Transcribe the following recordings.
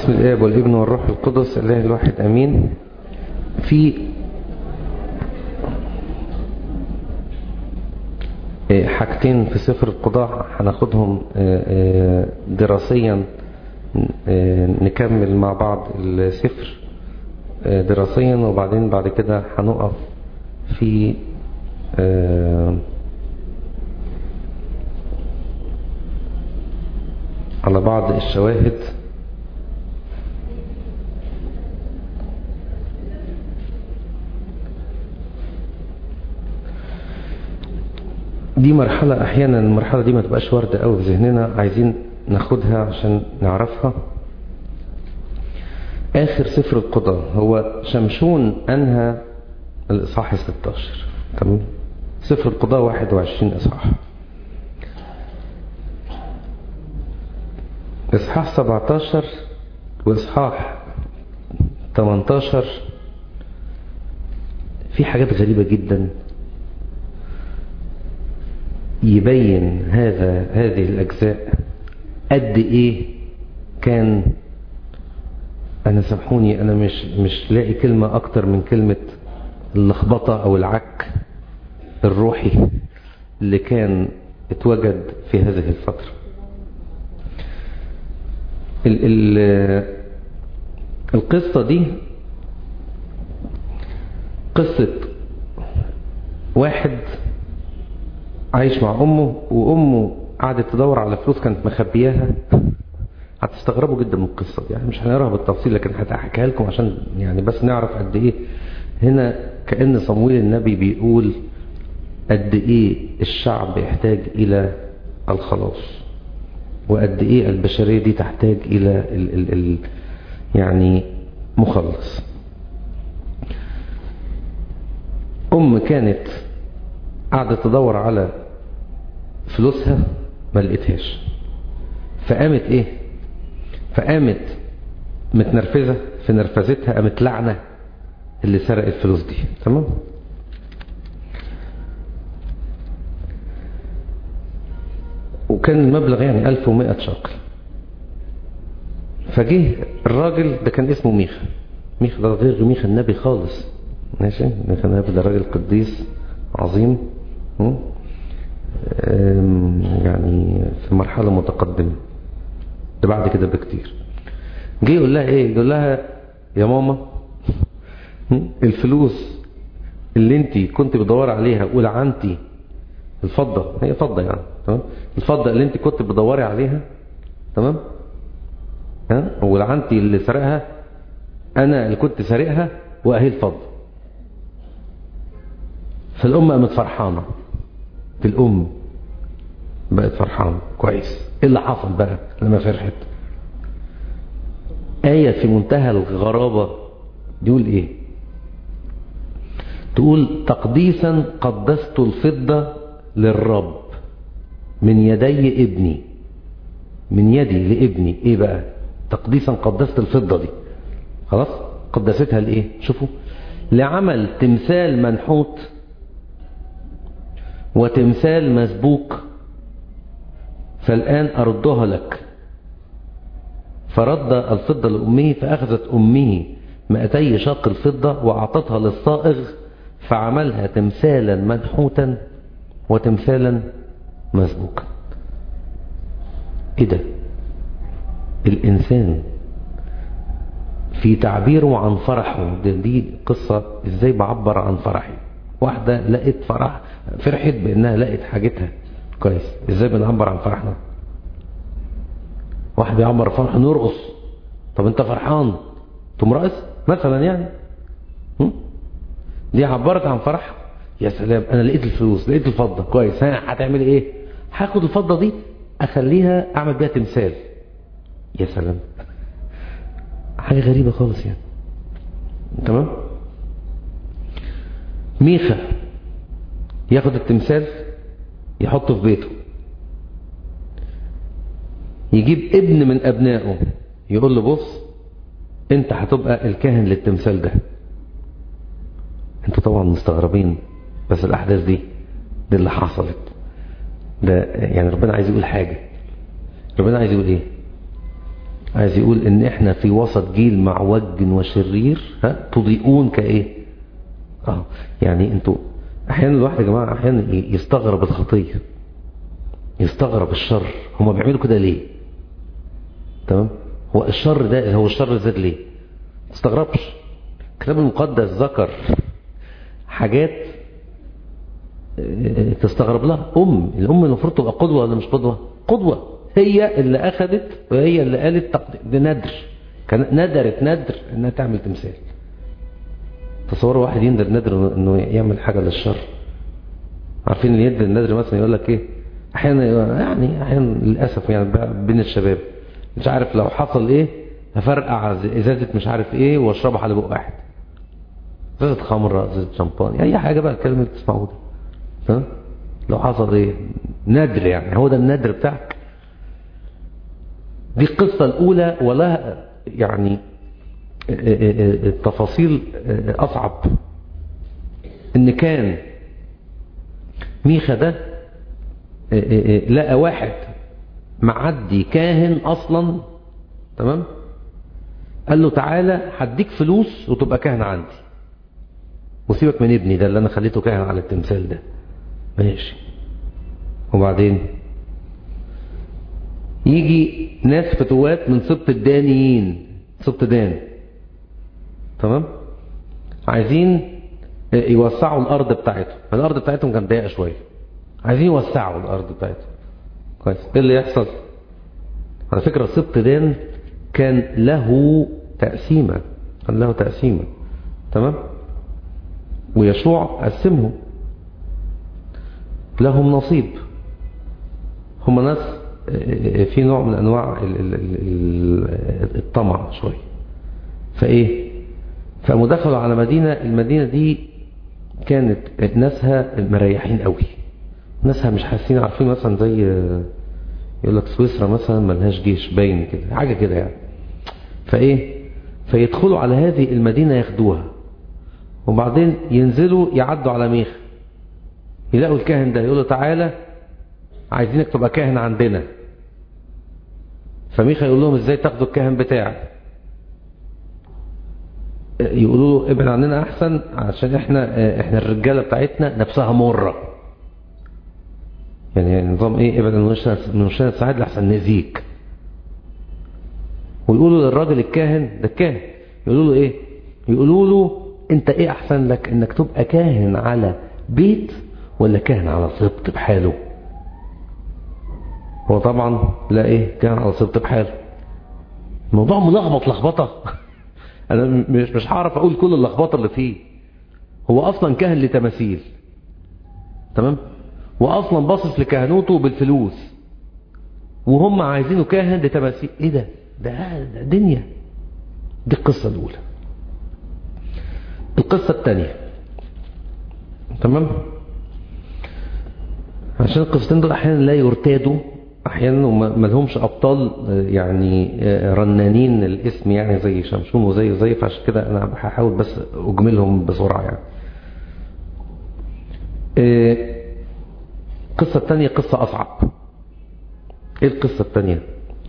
باسم الآب والابن والروح القدس الله الواحد أمين في حاجتين في سفر القضاء هناخدهم دراسيا نكمل مع بعض السفر دراسيا وبعدين بعد كده هنقف في على بعض الشواهد دي مرحلة احيانا المرحلة دي ما تبقاش واردة قوي في ذهننا عايزين ناخدها عشان نعرفها اخر سفر القضاء هو شمشون انهى الاصحاح 16 تمام سفر القضاء 21 اصحاح اصحاح 17 واصحاح 18 في حاجات غريبة جدا يبين هذا هذه الأجزاء قد إيه كان أنا سامحوني أنا مش مش لاقي كلمة أكتر من كلمة اللخبطة أو العك الروحي اللي كان اتوجد في هذه الفترة ال ال القصة دي قصة واحد عايش مع امه وامه قعدت تدور على فلوس كانت مخبياها هتستغربوا جدا من القصة دي يعني مش هنقراها بالتفصيل لكن هحكيها لكم عشان يعني بس نعرف قد ايه هنا كأن صمويل النبي بيقول قد ايه الشعب يحتاج الى الخلاص وقد ايه البشرية دي تحتاج الى ال ال ال يعني مخلص ام كانت قعدت تدور على فلوسها ما لقيتهاش فقامت ايه فقامت متنرفزة في نرفزتها قامت لعنة اللي سرق الفلوس دي تمام وكان المبلغ يعني 1100 شقل فجه الراجل ده كان اسمه ميخا ميخا ده غير ميخا النبي خالص ماشي ميخا النبي ده راجل قديس عظيم يعني في مرحلة متقدمة ده بعد كده بكتير جه يقول لها ايه يقول لها يا ماما الفلوس اللي انت كنت بدور عليها ولعنتي الفضة هي فضة يعني تمام الفضة اللي انت كنت بدوري عليها تمام ها ولعنتي اللي سرقها انا اللي كنت سارقها واهي الفضة فالأم قامت فرحانة في الأم بقت فرحانة كويس ايه اللي حصل بقى لما فرحت آية في منتهى الغرابة يقول ايه تقول تقديسا قدست الفضة للرب من يدي ابني من يدي لابني ايه بقى تقديسا قدست الفضة دي خلاص قدستها لايه شوفوا لعمل تمثال منحوت وتمثال مسبوك فالآن أردها لك فرد الفضة لأمه فأخذت أمه مئتي شاق الفضة وأعطتها للصائغ فعملها تمثالا منحوتا وتمثالا مسبوكا ايه ده الإنسان في تعبيره عن فرحه دي قصة ازاي بعبر عن فرحي واحدة لقيت فرح فرحت بانها لقيت حاجتها كويس ازاي بنعبر عن فرحنا واحد بيعبر فرحه نرقص طب انت فرحان تقوم راقص مثلا يعني دي عبرت عن فرح يا سلام انا لقيت الفلوس لقيت الفضة كويس ها هتعمل ايه هاخد الفضة دي اخليها اعمل بيها تمثال يا سلام حاجة غريبة خالص يعني تمام ميخا ياخد التمثال يحطه في بيته يجيب ابن من ابنائه يقول له بص انت هتبقى الكاهن للتمثال ده انتوا طبعا مستغربين بس الاحداث دي دي اللي حصلت ده يعني ربنا عايز يقول حاجة ربنا عايز يقول ايه عايز يقول ان احنا في وسط جيل معوج وشرير ها تضيئون كايه اه يعني انتوا احيانا الواحد يا جماعه احيانا يستغرب الخطيه يستغرب الشر هما بيعملوا كده ليه تمام هو الشر ده هو الشر زاد ليه تستغربش الكتاب المقدس ذكر حاجات تستغرب لها ام الام المفروض تبقى قدوه ولا مش قدوه قدوه هي اللي اخذت وهي اللي قالت ده ندر كان ندرت ندر انها تعمل تمثال تصوروا واحد يندر ندر انه يعمل حاجه للشر عارفين اللي يدر الندر مثلا يقول لك ايه احيانا يعني احيانا للاسف يعني بين الشباب مش عارف لو حصل ايه هفرقع ازازه مش عارف ايه واشربها على بق واحد ازازه خمره ازازه شمبان اي حاجه بقى الكلام اللي بتسمعوه ده ها لو حصل ايه ندر يعني هو ده الندر بتاعك دي القصة الأولى ولها يعني التفاصيل أصعب إن كان ميخا ده لقى واحد معدي كاهن أصلا تمام قال له تعالى هديك فلوس وتبقى كاهن عندي وسيبك من ابني ده اللي أنا خليته كاهن على التمثال ده ماشي وبعدين يجي ناس فتوات من سبط الدانيين سبط دان تمام عايزين يوسعوا الارض بتاعتهم الارض بتاعتهم كانت ضيقه شويه عايزين يوسعوا الارض بتاعتهم كويس ايه اللي يحصل على فكره سبط دان كان له تقسيمه كان له تقسيمه تمام ويشوع قسمهم لهم نصيب هم ناس في نوع من انواع الطمع شويه فايه فقاموا دخلوا على مدينه المدينه دي كانت ناسها مريحين قوي ناسها مش حاسين عارفين مثلا زي يقول لك سويسرا مثلا ملهاش جيش باين كده حاجه كده يعني فايه فيدخلوا على هذه المدينه ياخدوها وبعدين ينزلوا يعدوا على ميخ يلاقوا الكاهن ده يقول له تعالى عايزينك تبقى كاهن عندنا فميخا يقول لهم ازاي تاخدوا الكاهن بتاعي يقولوا له ابعد عننا احسن عشان احنا احنا الرجاله بتاعتنا نفسها مره يعني نظام ايه ابعد من وشنا سعاد لحسن نأذيك ويقولوا للراجل الكاهن ده الكاهن يقولوا له ايه يقولوا له انت ايه احسن لك انك تبقى كاهن على بيت ولا كاهن على سبط بحاله هو طبعا لا ايه كان على سبط بحاله الموضوع ملخبط لخبطه انا مش مش هعرف اقول كل اللخبطه اللي فيه هو اصلا كاهن لتماثيل تمام واصلا باصص لكهنوته بالفلوس وهم عايزينه كاهن لتماثيل ايه ده ده, ده دنيا دي القصه الاولى القصه الثانيه تمام عشان القصتين دول احيانا لا يرتادوا احيانا ما لهمش ابطال يعني رنانين الاسم يعني زي شمشون وزي زي فعشان كده انا هحاول بس اجملهم بسرعه يعني القصه الثانيه قصه اصعب ايه القصه الثانيه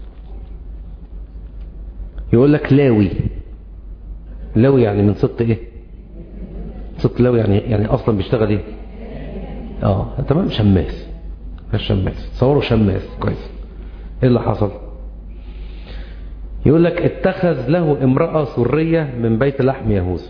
يقول لك لاوي لاوي يعني من سبط ايه سبط لاوي يعني يعني اصلا بيشتغل ايه اه تمام شماس الشماس تصوروا شماس كويس ايه اللي حصل يقول لك اتخذ له امرأة سرية من بيت لحم يهوذا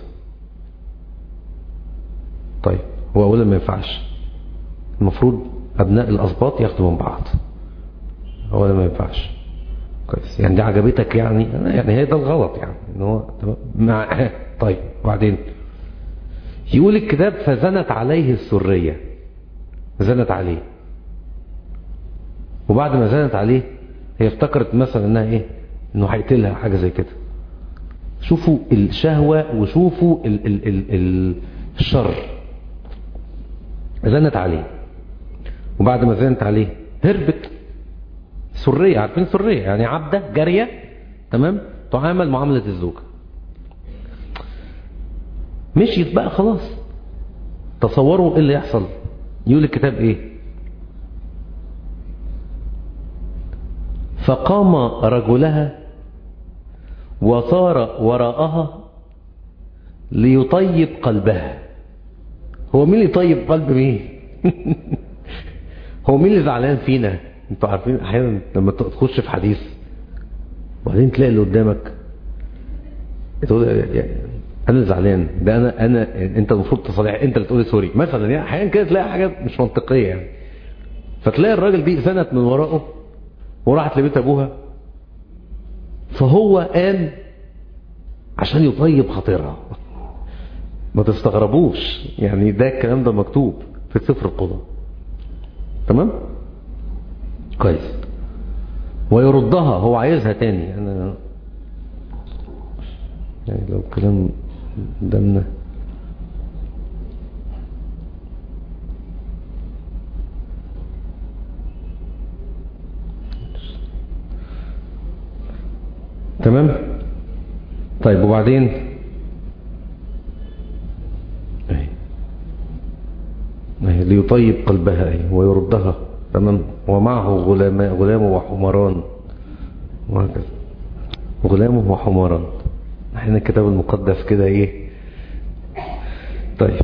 طيب هو اولا ما ينفعش المفروض ابناء الاسباط ياخدوا من بعض اولا ما ينفعش كويس يعني دي عجبتك يعني يعني هي ده الغلط يعني ان هو مع طيب وبعدين يقول الكتاب فزنت عليه السريه زنت عليه وبعد ما زنت عليه هي افتكرت مثلا انها ايه انه هيقتلها حاجه زي كده شوفوا الشهوه وشوفوا ال ال ال ال الشر زنت عليه وبعد ما زنت عليه هربت سريه عارفين سريه يعني عبده جاريه تمام تعامل معامله الزوجه مشيت بقى خلاص تصوروا ايه اللي يحصل يقول الكتاب ايه فقام رجلها وصار وراءها ليطيب قلبها هو مين اللي يطيب قلب مين هو مين اللي زعلان فينا انتوا عارفين احيانا لما تخش في حديث وبعدين تلاقي اللي قدامك تقول يعني انا زعلان ده انا انا انت المفروض تصالح انت اللي تقول سوري مثلا يعني احيانا كده تلاقي حاجات مش منطقيه يعني فتلاقي الراجل دي سنت من وراءه وراحت لبيت ابوها فهو قام عشان يطيب خاطرها ما تستغربوش يعني ده الكلام ده مكتوب في سفر القضاء تمام كويس ويردها هو عايزها تاني انا يعني لو كلام قدامنا تمام طيب وبعدين اهي اهي ليطيب قلبها اهي ويردها تمام ومعه غلام غلامه وحمران وهكذا غلامه وحمران احنا الكتاب المقدس كده ايه طيب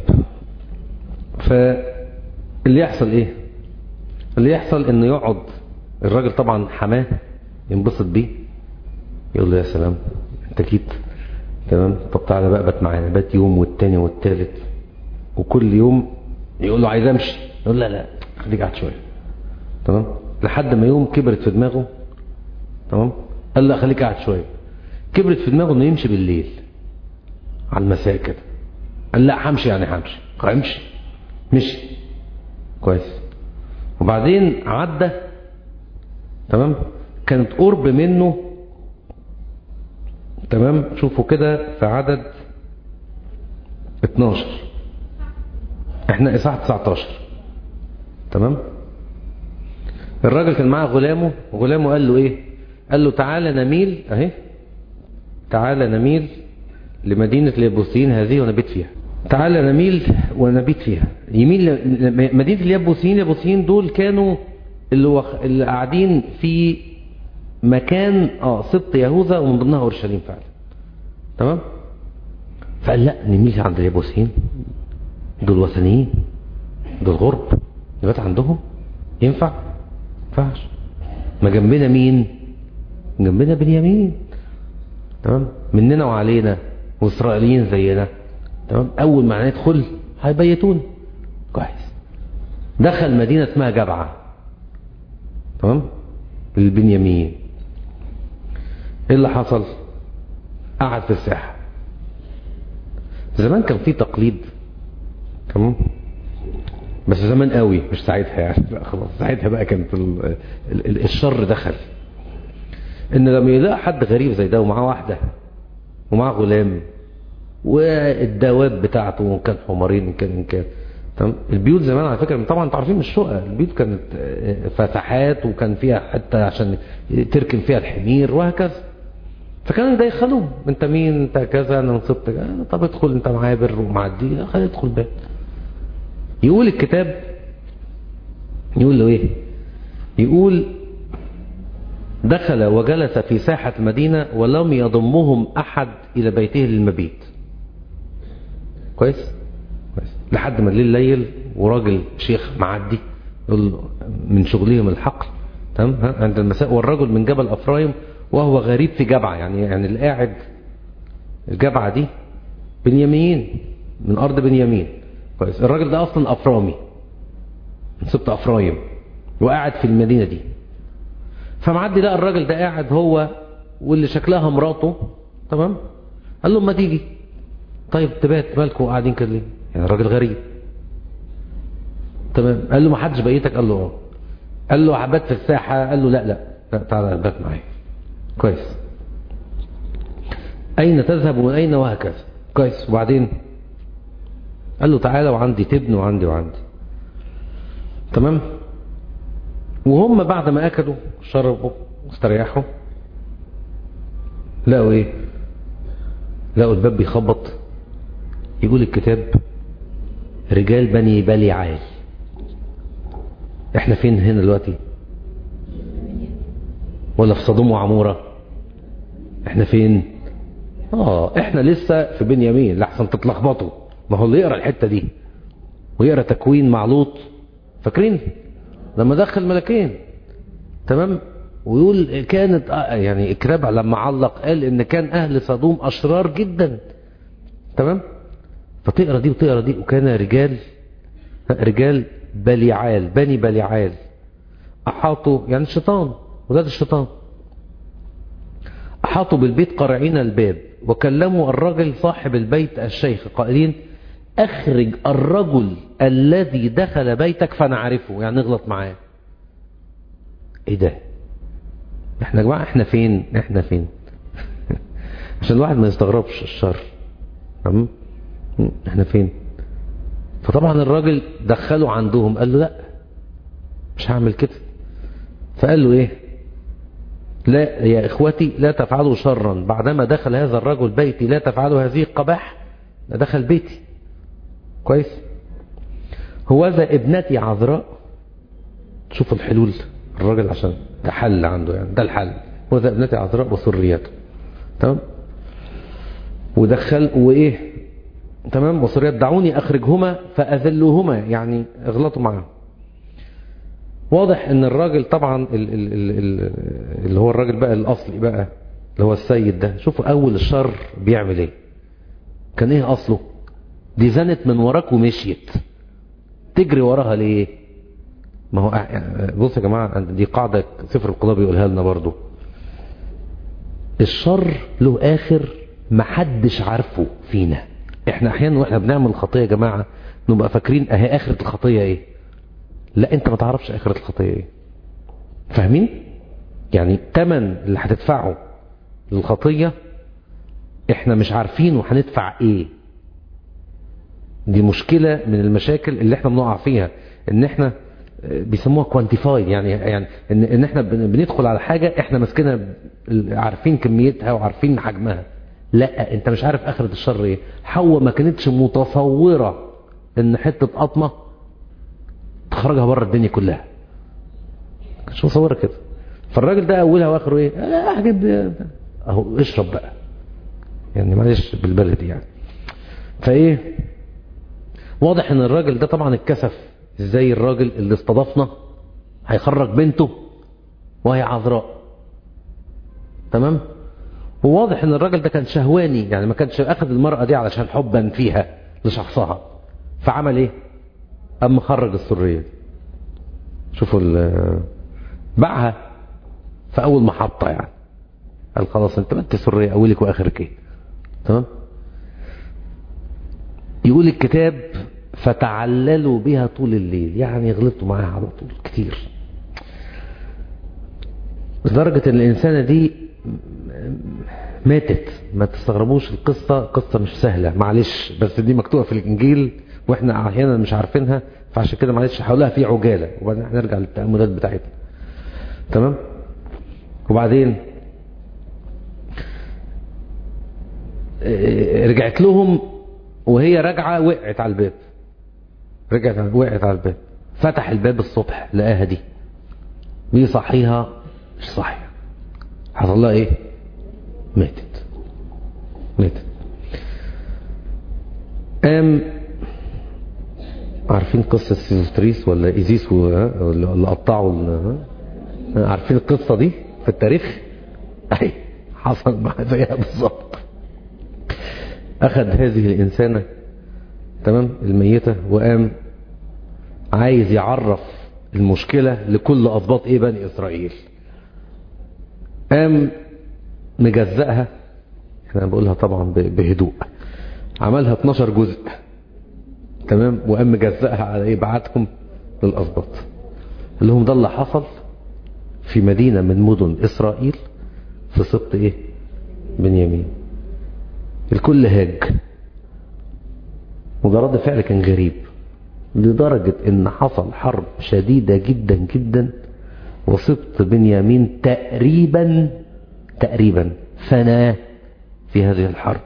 فاللي يحصل ايه اللي يحصل انه يقعد الراجل طبعا حماه ينبسط بيه يقول له يا سلام انت جيت تمام طب تعالى بقى بات معانا بات يوم والتاني والتالت وكل يوم يقول له عايز امشي يقول لا لا خليك قاعد شويه تمام لحد ما يوم كبرت في دماغه تمام قال لا خليك قاعد شويه كبرت في دماغه انه يمشي بالليل على المساء كده قال لا همشي يعني همشي همشي مشي كويس وبعدين عدى تمام كانت قرب منه تمام شوفوا كده في عدد 12 احنا اصحاح 19 تمام الراجل كان معاه غلامه وغلامه قال له ايه قال له تعالى نميل اهي تعالى نميل لمدينة اليابوسيين هذه ونبيت فيها تعالى نميل ونبيت فيها يميل مدينة اليابوسيين اليابوسيين دول كانوا اللي, وخ... اللي قاعدين في مكان اه سبط يهوذا ومن ضمنها اورشليم فعلا تمام فقال لا نميل عند اليابوسيين دول وثنيين دول غرب نبات عندهم ينفع ينفعش ما جنبنا مين جنبنا بنيامين تمام مننا وعلينا واسرائيليين زينا تمام اول ما ندخل هيبيتون كويس دخل مدينة اسمها جبعة تمام البنيامين ايه اللي حصل قعد في الساحة زمان كان في تقليد تمام بس زمان قوي مش ساعتها يعني لا خلاص ساعتها بقى كانت الشر دخل ان لما يلاقي حد غريب زي ده ومعاه واحدة ومعاه غلام والدواب بتاعته كان حمارين كان كان تمام البيوت زمان على فكرة طبعا انتوا عارفين مش شقق البيوت كانت فتحات وكان فيها حتى عشان تركن فيها الحمير وهكذا فكانوا يدخلوه انت مين انت كذا انا نصبت كذا طب ادخل انت معابر ومعدي خلي ادخل بيت يقول الكتاب يقول له ايه يقول دخل وجلس في ساحة المدينة ولم يضمهم أحد إلى بيته للمبيت كويس كويس لحد ما الليل ليل وراجل شيخ معدي يقول من شغلهم الحقل تمام عند المساء والرجل من جبل أفرايم وهو غريب في جبعة يعني يعني اللي قاعد الجبعة دي بنيامين من أرض بنيامين كويس الراجل ده أصلا أفرامي من سبط أفرايم وقاعد في المدينة دي فمعدي لقى الراجل ده قاعد هو واللي شكلها مراته تمام قال له ما تيجي طيب تبات مالكوا قاعدين كده ليه يعني الراجل غريب تمام قال له ما حدش بقيتك قال له اه قال له عبات في الساحة قال له لا لا, لا تعالى بات معايا كويس أين تذهب ومن أين وهكذا كويس وبعدين قال له تعالى وعندي تبن وعندي وعندي تمام وهم بعد ما أكلوا شربوا واستريحوا لقوا ايه لقوا الباب بيخبط يقول الكتاب رجال بني بلي عال احنا فين هنا دلوقتي ولا في صدوم وعمورة احنا فين اه احنا لسه في بنيامين لحسن تتلخبطوا ما هو اللي يقرا الحته دي ويقرا تكوين مع لوط فاكرين لما دخل ملكين تمام ويقول كانت يعني اكرابع لما علق قال ان كان اهل صدوم اشرار جدا تمام فتقرا دي وتقرا دي وكان رجال رجال بليعال بني بليعال احاطوا يعني الشيطان ولاد الشيطان احاطوا بالبيت قارعين الباب وكلموا الرجل صاحب البيت الشيخ قائلين اخرج الرجل الذي دخل بيتك فنعرفه يعني نغلط معاه ايه ده احنا يا جماعه احنا فين احنا فين عشان الواحد ما يستغربش الشر تمام احنا فين فطبعا الراجل دخله عندهم قال له لا مش هعمل كده فقال له ايه لا يا اخوتي لا تفعلوا شرا بعدما دخل هذا الرجل بيتي لا تفعلوا هذه القباح دخل بيتي كويس هوذا ابنتي عذراء شوف الحلول الراجل عشان ده حل عنده يعني ده الحل هوذا ابنتي عذراء وسريته تمام ودخل وايه تمام وسريات دعوني اخرجهما فاذلوهما يعني اغلطوا معاهم واضح ان الراجل طبعا ال ال ال اللي هو الراجل بقى الاصلي بقى اللي هو السيد ده شوفوا اول الشر بيعمل ايه كان ايه اصله دي زنت من وراك ومشيت تجري وراها ليه ما هو بص يا جماعة دي قاعدة سفر القضاء بيقولها لنا برضو الشر له اخر محدش عارفه فينا احنا احيانا واحنا بنعمل خطية يا جماعة نبقى فاكرين اهي اخرة الخطية ايه لا انت ما تعرفش اخرة الخطية ايه فاهمين يعني الثمن اللي هتدفعه للخطية احنا مش عارفين وهندفع ايه دي مشكلة من المشاكل اللي احنا بنقع فيها ان احنا بيسموها كوانتيفاي يعني يعني ان, ان احنا بندخل على حاجة احنا ماسكينها عارفين كميتها وعارفين حجمها لا انت مش عارف اخرة الشر ايه حواء ما كانتش متصورة ان حتة قطمة تخرجها بره الدنيا كلها مش مصورة كده فالراجل ده اولها واخره ايه لا هجيب اهو اشرب بقى يعني معلش بالبلدي يعني فايه واضح ان الراجل ده طبعا اتكسف ازاي الراجل اللي استضافنا هيخرج بنته وهي عذراء تمام وواضح ان الراجل ده كان شهواني يعني ما كانش اخذ المرأة دي علشان حبا فيها لشخصها فعمل ايه اما خرج السرية شوفوا باعها في اول محطة يعني قال خلاص انت ما انت سرية اولك واخرك ايه تمام يقول الكتاب فتعللوا بها طول الليل يعني غلطوا معاها على طول كتير لدرجة ان الانسانة دي ماتت ما تستغربوش القصة قصة مش سهلة معلش بس دي مكتوبة في الانجيل واحنا احيانا مش عارفينها فعشان كده معلش هقولها في عجالة وبعدين هنرجع للتأملات بتاعتنا تمام وبعدين رجعت لهم وهي راجعة وقعت على الباب رجعت وقعت على الباب فتح الباب الصبح لقاها دي بيصحيها مش صحية حصل لها ايه ماتت ماتت قام عارفين قصة سيزوستريس ولا إيزيس اللي قطعوا عارفين القصة دي في التاريخ اهي حصل معها زيها بالظبط أخذ هذه الإنسانة تمام الميتة وقام عايز يعرف المشكلة لكل أضباط إيه بني إسرائيل قام مجزأها احنا بقولها طبعا بهدوء عملها 12 جزء تمام وقام مجزأها على ايه بعتهم للأسباط قال لهم ده اللي حصل في مدينة من مدن إسرائيل في سبط ايه بنيامين الكل هاج وده رد فعل كان غريب لدرجة ان حصل حرب شديدة جدا جدا وسبط بنيامين تقريبا تقريبا فناه في هذه الحرب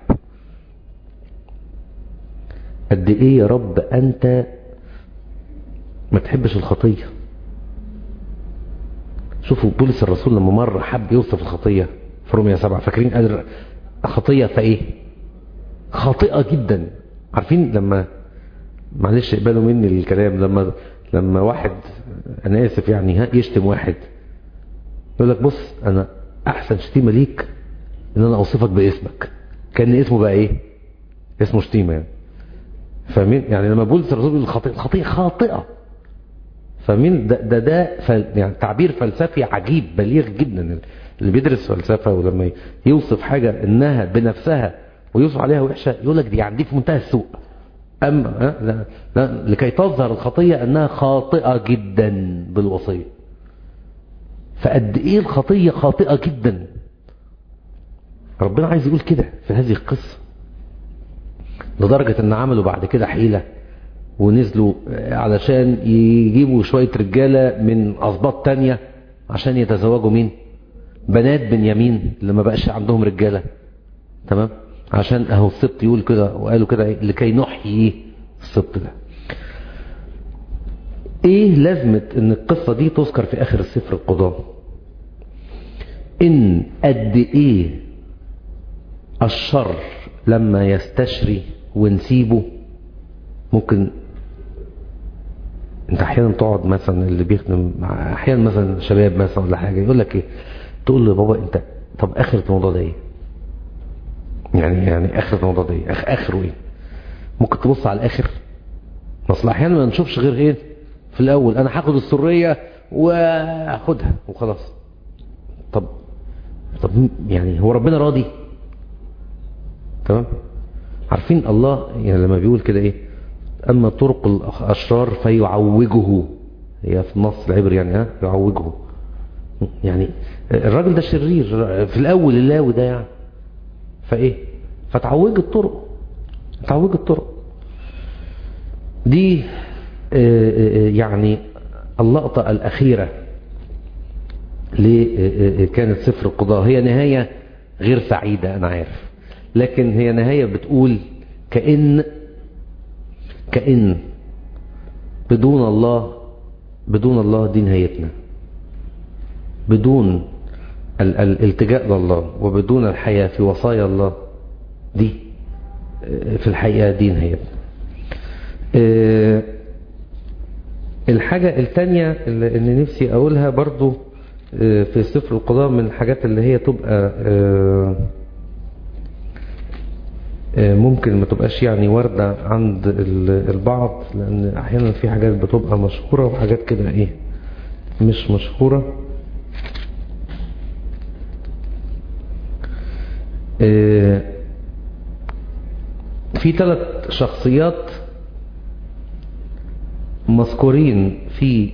قد ايه يا رب انت ما تحبش الخطية شوفوا بولس الرسول لما مرة حب يوصف الخطية في رومية سبعة فاكرين قال خطية فايه خاطئة جدا عارفين لما معلش اقبلوا مني الكلام لما لما واحد انا اسف يعني ها يشتم واحد يقول لك بص انا احسن شتيمة ليك ان انا اوصفك باسمك كان اسمه بقى ايه اسمه شتيمة يعني فاهمين يعني لما بقول الرسول بيقول الخطيئة الخطيئة خاطئة فاهمين ده ده, ده فل يعني تعبير فلسفي عجيب بليغ جدا اللي بيدرس فلسفة ولما يوصف حاجة انها بنفسها ويوصف عليها وحشة يقول لك دي عندي في منتهى السوء اما لا لا لكي تظهر الخطية انها خاطئة جدا بالوصية فقد ايه الخطية خاطئة جدا ربنا عايز يقول كده في هذه القصة لدرجة ان عملوا بعد كده حيلة ونزلوا علشان يجيبوا شوية رجالة من أصباط تانية عشان يتزوجوا مين بنات بنيامين اللي ما بقاش عندهم رجالة تمام عشان اهو السبط يقول كده وقالوا كده إيه؟ لكي نحيي السبط ده ايه لازمة ان القصة دي تذكر في اخر السفر القضاء ان قد ايه الشر لما يستشري ونسيبه ممكن انت احيانا تقعد مثلا اللي بيخدم مع احيانا مثلا شباب مثلا ولا حاجه يقول لك ايه تقول له بابا انت طب اخر الموضوع ده ايه يعني يعني اخر الموضوع ده ايه أخ اخره ايه ممكن تبص على الاخر اصل احيانا ما نشوفش غير ايه في الاول انا هاخد السريه واخدها وخلاص طب طب يعني هو ربنا راضي تمام عارفين الله يعني لما بيقول كده ايه اما طرق الاشرار فيعوجه هي في النص العبري يعني ها يعوجه يعني الراجل ده شرير في الاول اللاوي ده يعني فايه فتعوج الطرق تعوج الطرق دي يعني اللقطة الأخيرة كانت سفر القضاء هي نهاية غير سعيدة أنا عارف لكن هي نهاية بتقول كأن كأن بدون الله بدون الله دي نهايتنا بدون الالتجاء لله وبدون الحياة في وصايا الله دي في الحقيقة دي نهايتنا الحاجة التانية اللي نفسي أقولها برضو في سفر القضاء من الحاجات اللي هي تبقى ممكن ما تبقاش يعني واردة عند البعض لأن أحيانا في حاجات بتبقى مشهورة وحاجات كده إيه مش مشهورة في ثلاث شخصيات مذكورين في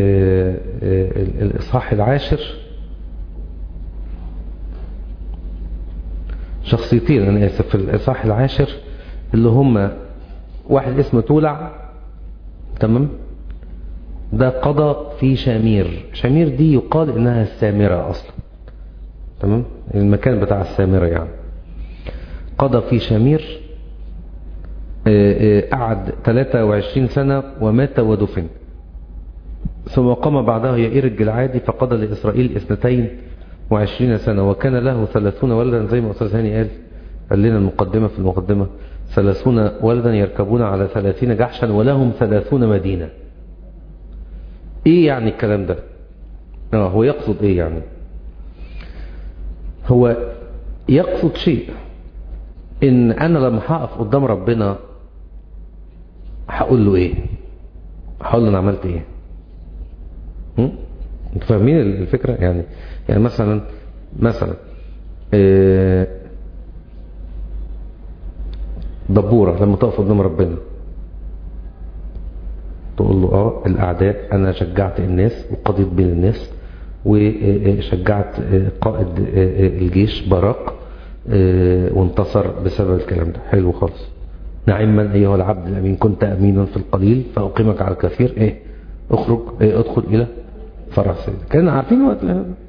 الإصحاح العاشر شخصيتين أنا آسف في الإصحاح العاشر اللي هم واحد اسمه تولع تمام ده قضى في شامير شامير دي يقال إنها السامرة أصلا تمام المكان بتاع السامرة يعني قضى في شامير قعد 23 سنة ومات ودفن ثم قام بعدها يائير الجلعادي فقضى لإسرائيل اثنتين وعشرين سنة وكان له ثلاثون ولدا زي ما أستاذ هاني قال قال لنا المقدمة في المقدمة ثلاثون ولدا يركبون على ثلاثين جحشا ولهم ثلاثون مدينة ايه يعني الكلام ده اه هو يقصد ايه يعني هو يقصد شيء ان انا لما هقف قدام ربنا هقول له ايه هقول له انا عملت ايه انتوا فاهمين الفكرة يعني يعني مثلا مثلا دبورة لما تقف قدام ربنا تقول له اه الاعداء انا شجعت الناس وقضيت بين الناس وشجعت قائد الجيش باراك وانتصر بسبب الكلام ده حلو خالص نعما ايها العبد الامين كنت امينا في القليل فاقيمك على الكثير ايه اخرج ايه ادخل الى فرح سيدك كان عارفين وقت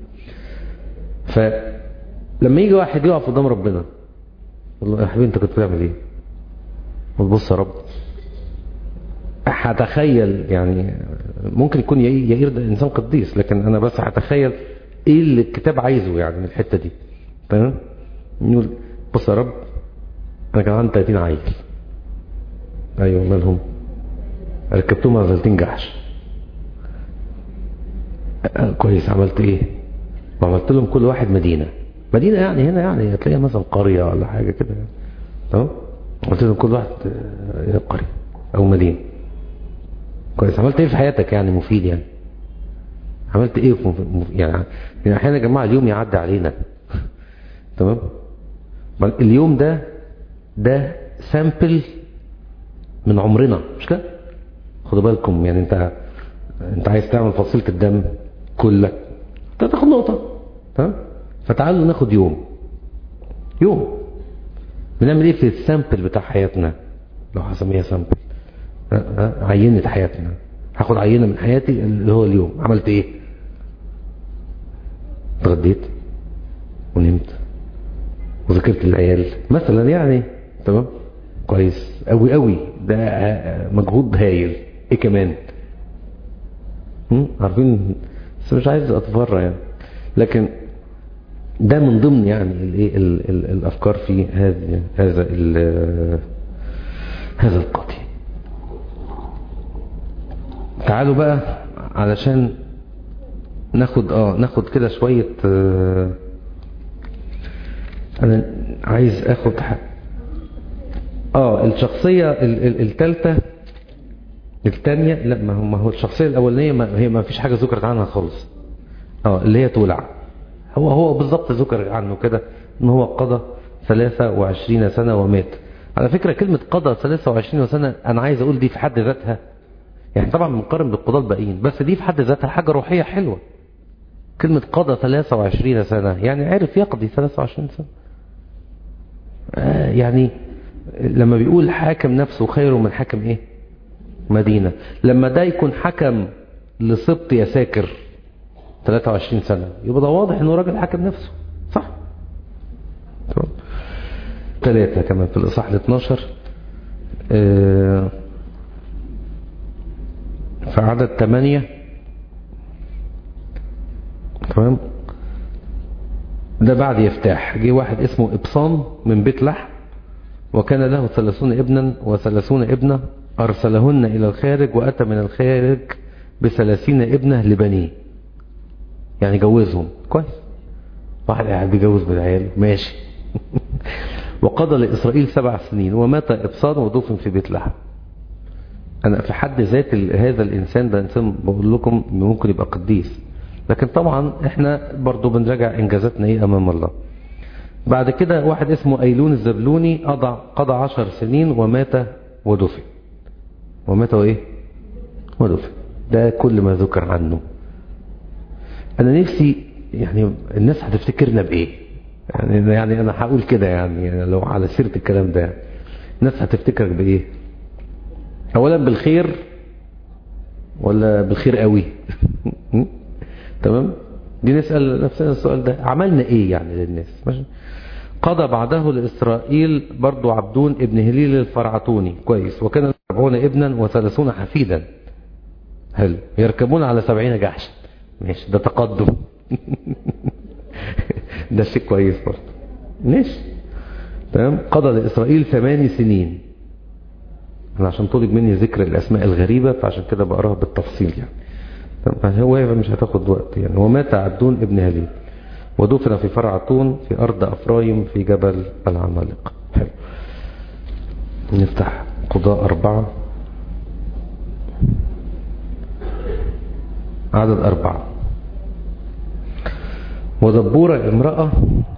فلما يجي واحد يقف قدام ربنا يقول له يا حبيبي انت كنت بتعمل ايه وتبص يا رب هتخيل يعني ممكن يكون يائير ده انسان قديس لكن انا بس هتخيل ايه اللي الكتاب عايزه يعني من الحته دي تمام يقول بص يا رب انا كان عندي 30 عيل ايوه مالهم ركبتهم على 30 جحش آه، كويس عملت ايه وعملت لهم كل واحد مدينة مدينة يعني هنا يعني هتلاقيها مثلا قرية ولا حاجة كده تمام قلت لهم كل واحد آه، قرية او مدينة كويس عملت ايه في حياتك يعني مفيد يعني عملت ايه في مف... يعني يعني احيانا يا جماعه اليوم يعدي علينا تمام بل اليوم ده ده سامبل من عمرنا مش كده خدوا بالكم يعني انت انت عايز تعمل فصيله الدم كلك انت تاخد نقطه تمام فتعالوا ناخد يوم يوم بنعمل ايه في السامبل بتاع حياتنا لو هسميها سامبل عينة حياتنا هاخد عينة من حياتي اللي هو اليوم عملت ايه اتغديت ونمت وذاكرت العيال مثلا يعني تمام كويس قوي قوي ده مجهود هايل ايه كمان هم؟ عارفين بس مش عايز اتفرع يعني لكن ده من ضمن يعني الايه ال- ال- الافكار في هذا هذا ال- هذا القضية تعالوا بقى علشان ناخد اه ناخد كده شوية آه انا عايز اخد ح- اه الشخصية ال- ال- التالتة التانية لا ما هو ما هو الشخصية الاولانية ما هي ما فيش حاجة ذكرت عنها خالص اه اللي هي تولع هو هو بالظبط ذكر عنه كده ان هو قضى 23 سنة ومات على فكرة كلمة قضى 23 سنة انا عايز اقول دي في حد ذاتها يعني طبعا بنقارن بالقضاة الباقيين بس دي في حد ذاتها حاجة روحية حلوة كلمة قضى 23 سنة يعني عرف يقضي 23 سنة آه يعني لما بيقول حاكم نفسه خير من حاكم ايه مدينة لما ده يكون حكم لسبط يساكر 23 سنة يبقى ده واضح انه راجل حكم نفسه صح تمام ثلاثة كمان في الإصحاح ال 12 آه في عدد ثمانية تمام ده بعد يفتاح جه واحد اسمه إبصام من بيت لحم وكان له ثلاثون ابنا وثلاثون ابنة أرسلهن إلى الخارج وأتى من الخارج بثلاثين ابنة لبنيه يعني جوزهم كويس واحد قاعد بيجوز بالعيال ماشي وقضى لإسرائيل سبع سنين ومات إبصان ودفن في بيت لحم أنا في حد ذات ال- هذا الإنسان ده إنسان بقول لكم ممكن يبقى قديس لكن طبعا إحنا برضو بنراجع إنجازاتنا إيه أمام الله بعد كده واحد اسمه أيلون الزبلوني قضى قضى عشر سنين ومات ودفن ومات وإيه ودفن ده كل ما ذكر عنه أنا نفسي يعني الناس هتفتكرنا بإيه يعني يعني أنا هقول كده يعني لو على سيرة الكلام ده الناس هتفتكرك بإيه اولا بالخير ولا بالخير قوي تمام دي نسأل نفسنا السؤال ده عملنا ايه يعني للناس ماشي قضى بعده لإسرائيل برضو عبدون ابن هليل الفرعتوني كويس وكان سبعون ابنا وثلاثون حفيدا حلو يركبون على سبعين جحشا ماشي ده تقدم ده شيء كويس برضو ماشي تمام قضى لإسرائيل ثماني سنين أنا عشان طلب مني ذكر الأسماء الغريبة فعشان كده بقراها بالتفصيل يعني طب هو مش هتاخد وقت يعني ومات عبدون ابن هليل ودفن في فرعتون في أرض أفرايم في جبل العمالقة حلو نفتح قضاء أربعة عدد أربعة ودبورة امرأة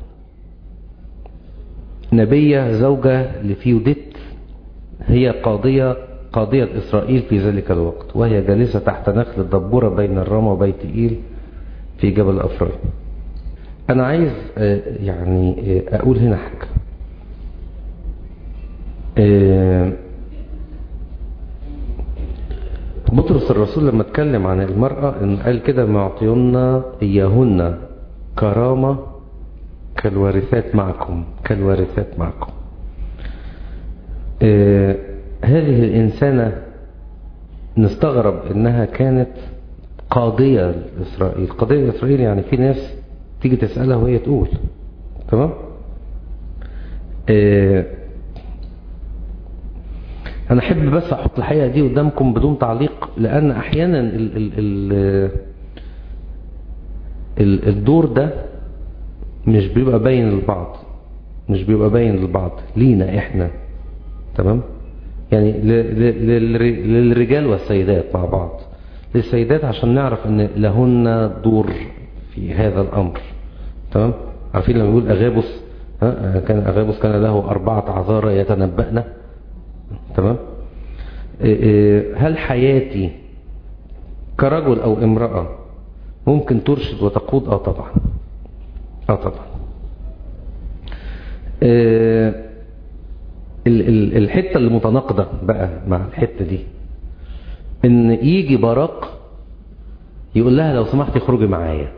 نبية زوجة لفيوديت هي قاضية قاضية إسرائيل في ذلك الوقت وهي جالسة تحت نخل الدبورة بين الرام وبيت إيل في جبل أفرايم أنا عايز آه، يعني آه، أقول هنا حاجة آه، بطرس الرسول لما اتكلم عن المرأة إن قال كده معطينا إياهن كرامة كالوارثات معكم كالوارثات معكم آه، هذه الإنسانة نستغرب إنها كانت قاضية لإسرائيل قاضية لإسرائيل يعني في ناس تيجي تسألها وهي تقول تمام آه، انا احب بس احط الحقيقة دي قدامكم بدون تعليق لان احيانا ال ال ال ال الدور ده مش بيبقى باين للبعض مش بيبقى باين للبعض لينا احنا تمام يعني ل- ل- للر- للرجال والسيدات مع بعض للسيدات عشان نعرف ان لهن دور في هذا الامر تمام عارفين لما يقول اغابس ها كان اغابس كان له اربعة عذارى يتنبأنا تمام إيه إيه، هل حياتي كرجل او امرأة ممكن ترشد وتقود اه طبعا اه طبعا إيه، ال- ال- الحتة اللي متناقضة بقى مع الحتة دي ان يجي براق يقول لها لو سمحتي اخرجي معايا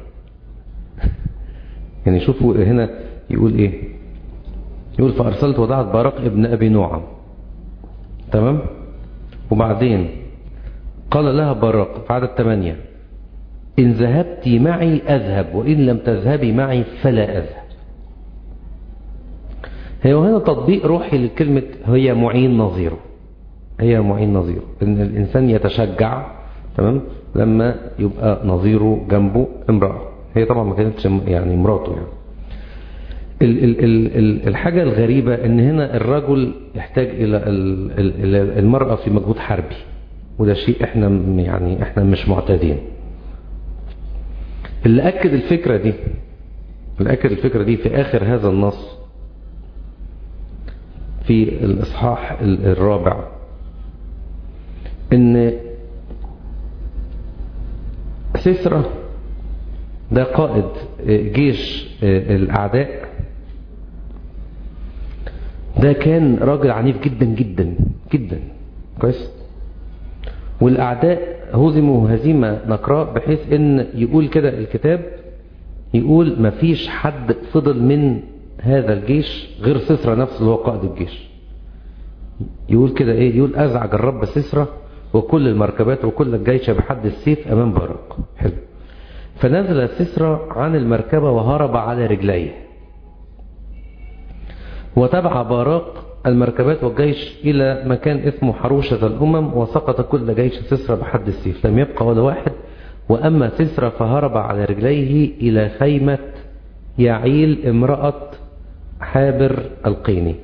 يعني شوفوا هنا يقول ايه يقول فارسلت ودعت براق ابن ابي نعم تمام وبعدين قال لها براق في عدد ثمانية إن ذهبت معي أذهب وإن لم تذهبي معي فلا أذهب هي هنا تطبيق روحي لكلمة هي معين نظيره هي معين نظيره إن الإنسان يتشجع تمام لما يبقى نظيره جنبه امرأة هي طبعا ما كانتش يعني مراته يعني ال ال ال ال الحاجة الغريبة ان هنا الرجل يحتاج الى ال ال ال- المرأة في مجهود حربي وده شيء احنا م- يعني احنا مش معتادين اللي اكد الفكرة دي اللي اكد الفكرة دي في اخر هذا النص في الاصحاح ال- الرابع ان سيسرا ده قائد جيش الأعداء ده كان راجل عنيف جدا جدا جدا كويس والأعداء هزموا هزيمة نقراء بحيث ان يقول كده الكتاب يقول مفيش حد فضل من هذا الجيش غير سسرى نفسه اللي هو قائد الجيش يقول كده ايه يقول ازعج الرب سسرى وكل المركبات وكل الجيش بحد السيف امام برق حلو فنزل سسرى عن المركبة وهرب على رجليه وتبع باراق المركبات والجيش إلى مكان اسمه حروشة الأمم وسقط كل جيش سسرى بحد السيف لم يبقى ولا واحد وأما سسرى فهرب على رجليه إلى خيمة يعيل امرأة حابر القيني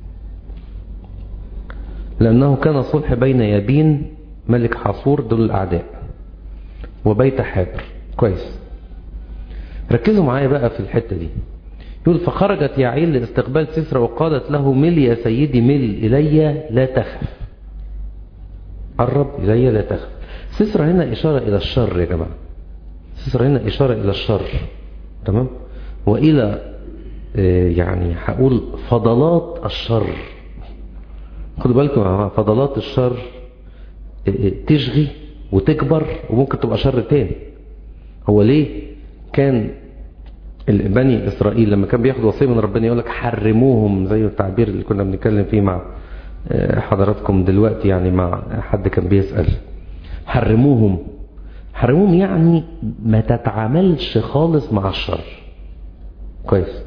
لأنه كان صلح بين يابين ملك حصور دول الأعداء وبيت حابر كويس ركزوا معايا بقى في الحتة دي يقول فخرجت يعيل لاستقبال سسرى وقالت له مل يا سيدي مل إلي لا تخف قرب إلي لا تخف سسرى هنا إشارة إلى الشر يا جماعة سسرى هنا إشارة إلى الشر تمام وإلى آه، يعني هقول فضلات الشر خدوا بالكم يا جماعة فضلات الشر آه، آه، تشغي وتكبر وممكن تبقى شر تاني هو ليه كان بني إسرائيل لما كان بياخد وصية من ربنا يقول لك حرموهم زي التعبير اللي كنا بنتكلم فيه مع آه، حضراتكم دلوقتي يعني مع حد كان بيسأل حرموهم حرموهم يعني ما تتعاملش خالص مع الشر كويس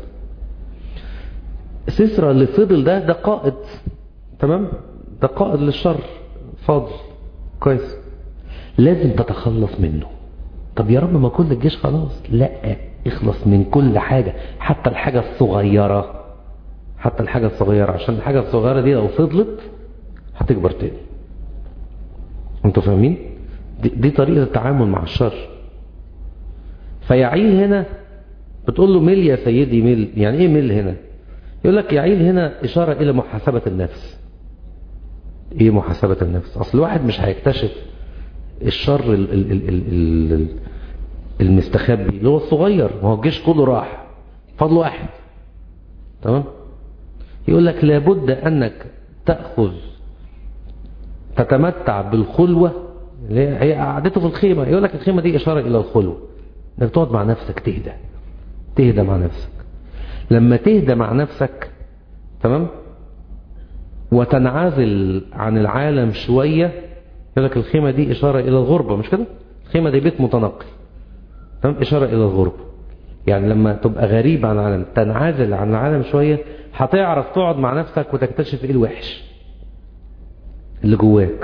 سيسرا اللي فضل ده ده قائد تمام ده قائد للشر فاضل كويس لازم تتخلص منه طب يا رب ما كل الجيش خلاص لا اخلص من كل حاجة حتى الحاجة الصغيرة حتى الحاجة الصغيرة عشان الحاجة الصغيرة دي لو فضلت هتكبر تاني انتوا فاهمين دي, دي طريقة التعامل مع الشر فيعيل هنا بتقول له مل يا سيدي مل يعني ايه مل هنا يقول لك يعيل هنا إشارة إلى محاسبة النفس ايه محاسبة النفس اصل الواحد مش هيكتشف الشر ال ال ال ال ال المستخبي اللي هو الصغير ما هو الجيش كله راح فضل واحد تمام يقول لك لابد انك تأخذ تتمتع بالخلوة اللي هي هي قعدته في الخيمة يقول لك الخيمة دي إشارة إلى الخلوة انك تقعد مع نفسك تهدى تهدى مع نفسك لما تهدى مع نفسك تمام وتنعزل عن العالم شوية يقول لك الخيمة دي إشارة إلى الغربة مش كده الخيمة دي بيت متنقل تمام إشارة إلى الغربة يعني لما تبقى غريب عن العالم تنعزل عن العالم شوية هتعرف تقعد مع نفسك وتكتشف ايه الوحش اللي جواك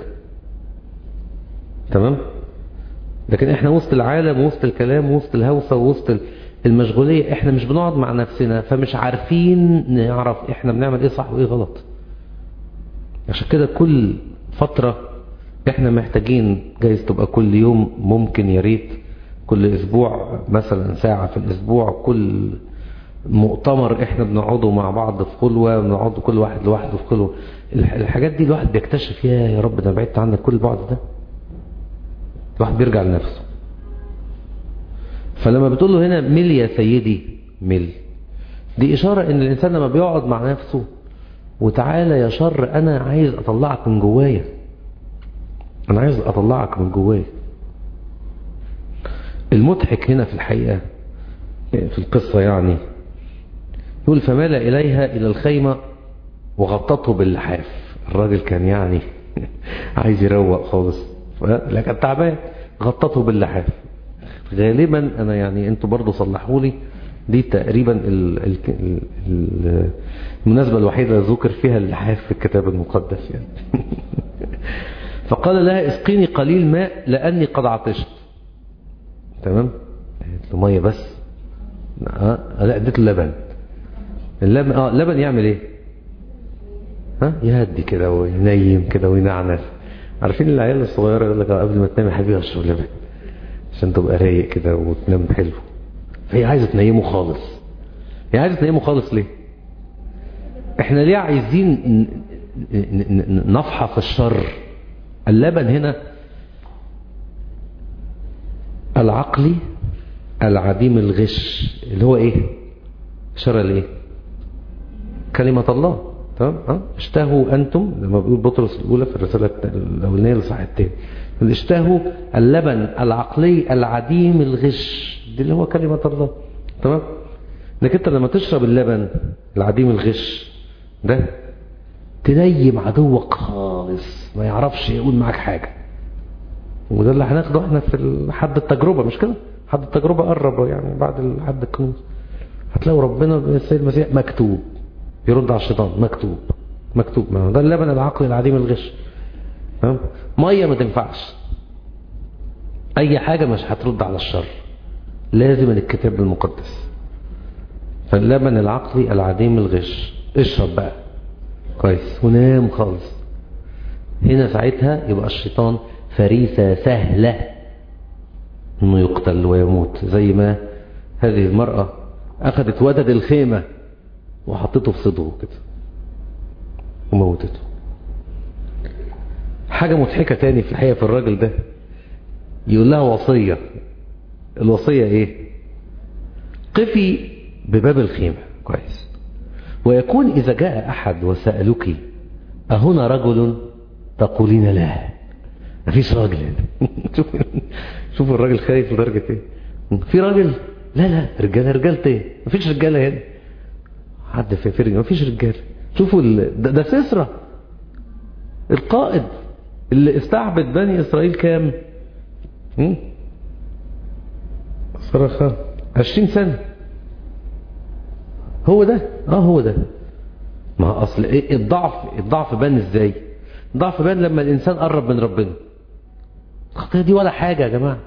تمام لكن احنا وسط العالم وسط الكلام وسط الهوسة وسط المشغولية احنا مش بنقعد مع نفسنا فمش عارفين نعرف احنا بنعمل ايه صح وايه غلط عشان كده كل فترة احنا محتاجين جايز تبقى كل يوم ممكن يا ريت كل اسبوع مثلا ساعة في الاسبوع كل مؤتمر احنا بنقعده مع بعض في خلوة بنقعد كل واحد لوحده في خلوة الحاجات دي الواحد بيكتشف يا يا رب ده بعدت عنك كل البعد ده الواحد بيرجع لنفسه فلما بتقول له هنا مل يا سيدي مل دي إشارة إن الإنسان لما بيقعد مع نفسه وتعالى يا شر أنا عايز أطلعك من جوايا أنا عايز أطلعك من جوايا المضحك هنا في الحقيقة في القصة يعني يقول فمال إليها إلى الخيمة وغطته باللحاف الراجل كان يعني عايز يروق خالص لكن تعبان غطته باللحاف غالبا انا يعني انتوا برضو صلحوا لي دي تقريبا ال ال ال المناسبة الوحيدة ذكر فيها اللحاف في الكتاب المقدس يعني فقال لها اسقيني قليل ماء لأني قد عطشت تمام قالت له مية بس اه لا اديته لبن اللبن اه لبن يعمل ايه ها يهدي كده وينيم كده وينعنس عارفين العيال الصغيرة يقول لك قبل ما تنام يا حبيبي اشرب لبن عشان تبقى رايق كده وتنام حلو فهي عايزة تنيمه خالص هي عايزة تنيمه خالص ليه احنا ليه عايزين نفحص الشر اللبن هنا العقلي العديم الغش اللي هو ايه شر الايه كلمة الله تمام اه اشتهوا انتم لما بيقول بطرس الاولى في الرسالة الاولانية لصح التاني اشتهوا اللبن العقلي العديم الغش دي اللي هو كلمة الله تمام انك انت لما تشرب اللبن العديم الغش ده تنيم عدوك خالص ما يعرفش يقول معاك حاجة وده اللي هناخده احنا في حد التجربة مش كده حد التجربة قرب يعني بعد حد الكنوز هتلاقوا ربنا السيد المسيح مكتوب يرد على الشيطان مكتوب مكتوب ما ده اللبن العقلي العديم الغش تمام ميه ما تنفعش اي حاجة مش هترد على الشر لازم الكتاب المقدس فاللبن العقلي العديم الغش اشرب بقى كويس ونام خالص هنا ساعتها يبقى الشيطان فريسة سهلة انه يقتل ويموت زي ما هذه المرأة اخذت ودد الخيمة وحطته في صدره كده وموتته حاجة مضحكة تاني في الحقيقة في الراجل ده يقول لها وصية الوصية ايه قفي بباب الخيمة كويس ويكون إذا جاء أحد وسألك أهنا رجل تقولين لا مفيش راجل هنا شوف شوف الراجل خايف لدرجة ايه في راجل لا لا رجاله رجالة ايه مفيش رجالة هنا حد في فرق مفيش رجاله شوفوا ال... ده, ده سسرة القائد اللي استعبد بني إسرائيل كام صرخة عشرين سنة هو ده اه هو ده ما اصل ايه الضعف الضعف بان ازاي الضعف بان لما الانسان قرب من ربنا الخطيه دي ولا حاجه يا جماعه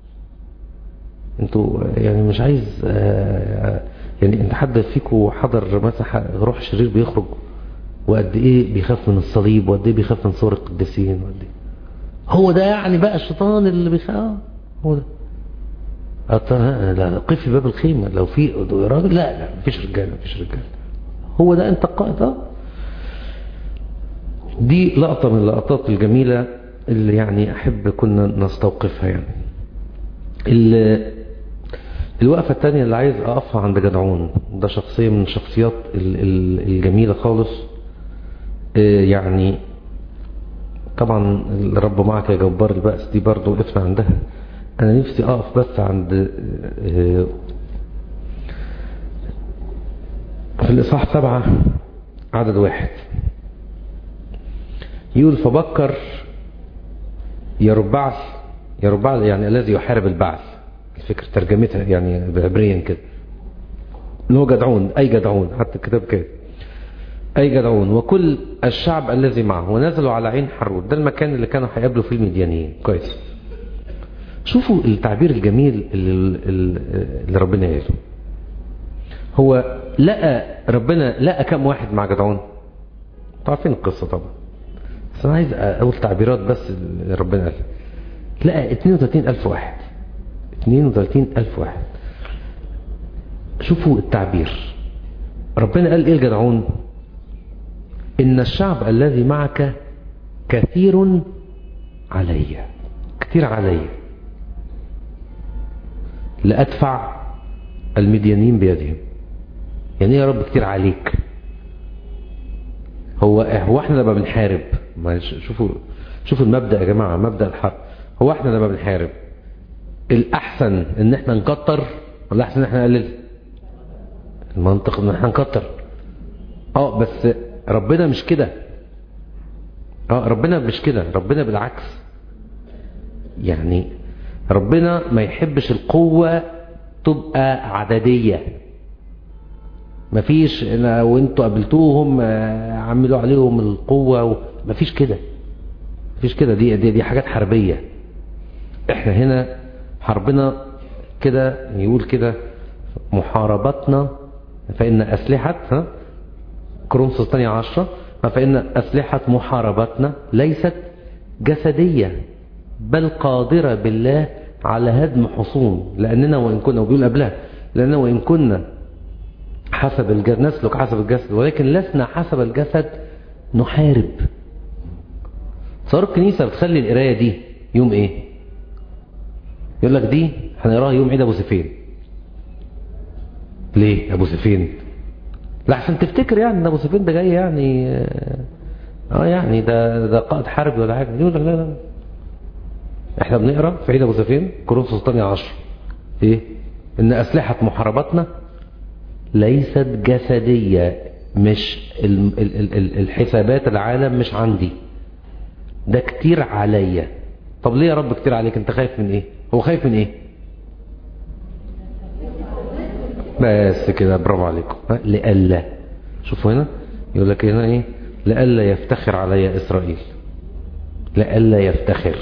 انتوا يعني مش عايز آه يعني انت حد فيكم حضر مثلا روح شرير بيخرج وقد ايه بيخاف من الصليب وقد ايه بيخاف من صور القديسين وقد ايه هو ده يعني بقى الشيطان اللي بيخاف هو ده لا قفي باب الخيمة لو في راجل لا لا مفيش رجال مفيش رجال هو ده انت القائد اه دي لقطة من اللقطات الجميلة اللي يعني احب كنا نستوقفها يعني الوقفة التانية اللي عايز اقفها عند جدعون ده شخصية من الشخصيات الجميلة خالص يعني طبعا الرب معك يا جبار البأس دي برضو وقفنا عندها انا نفسي اقف بس عند في الاصحاح سبعة عدد واحد يقول فبكر يا ربعث يا ربعث يعني الذي يحارب البعث الفكر ترجمتها يعني بعبريا كده اللي هو جدعون اي جدعون حتى الكتاب كده أي جدعون وكل الشعب الذي معه ونزلوا على عين حرود ده المكان اللي كانوا هيقابلوا فيه المديانيين كويس شوفوا التعبير الجميل اللي, اللي ربنا قاله هو لقى ربنا لقى كم واحد مع جدعون عارفين القصة طبعا بس أنا عايز أقول تعبيرات بس اللي ربنا قال لقى 32 ألف واحد 32 ألف واحد شوفوا التعبير ربنا قال إيه الجدعون إن الشعب الذي معك كثير علي كثير علي لأدفع المديانين بيدهم يعني يا رب كتير عليك هو هو احنا لما بنحارب ما شوفوا شوفوا المبدأ يا جماعة مبدأ الحرب هو احنا لما بنحارب الأحسن ان احنا نكتر ولا أحسن ان احنا نقلل المنطق ان احنا نكتر اه بس ربنا مش كده اه ربنا مش كده ربنا بالعكس يعني ربنا ما يحبش القوة تبقى عددية مفيش وانتوا قابلتوهم عملوا عليهم القوة مفيش كده مفيش كده دي, دي دي حاجات حربية احنا هنا حربنا كده يقول كده محاربتنا فإن أسلحة ها كرونسوس الثانية عشرة فإن أسلحة محاربتنا ليست جسدية بل قادرة بالله على هدم حصون لأننا وإن كنا وبيقول قبلها لأننا وإن كنا حسب الجسد نسلك حسب الجسد ولكن لسنا حسب الجسد نحارب صار الكنيسة بتخلي القراية دي يوم ايه يقول لك دي هنقراها يوم عيد ابو سفين ليه ابو سفين لا عشان تفتكر يعني ان ابو سفين ده جاي يعني اه يعني ده ده قائد حربي ولا حاجه يقول لك لا لا احنا بنقرا في عيد ابو سفين كورنثوس الثانيه 10 ايه ان اسلحه محاربتنا ليست جسديه مش الحسابات العالم مش عندي ده كتير عليا طب ليه يا رب كتير عليك انت خايف من ايه هو خايف من ايه بس كده برافو عليكم لألا شوفوا هنا يقول لك هنا ايه لألا يفتخر علي إسرائيل لألا يفتخر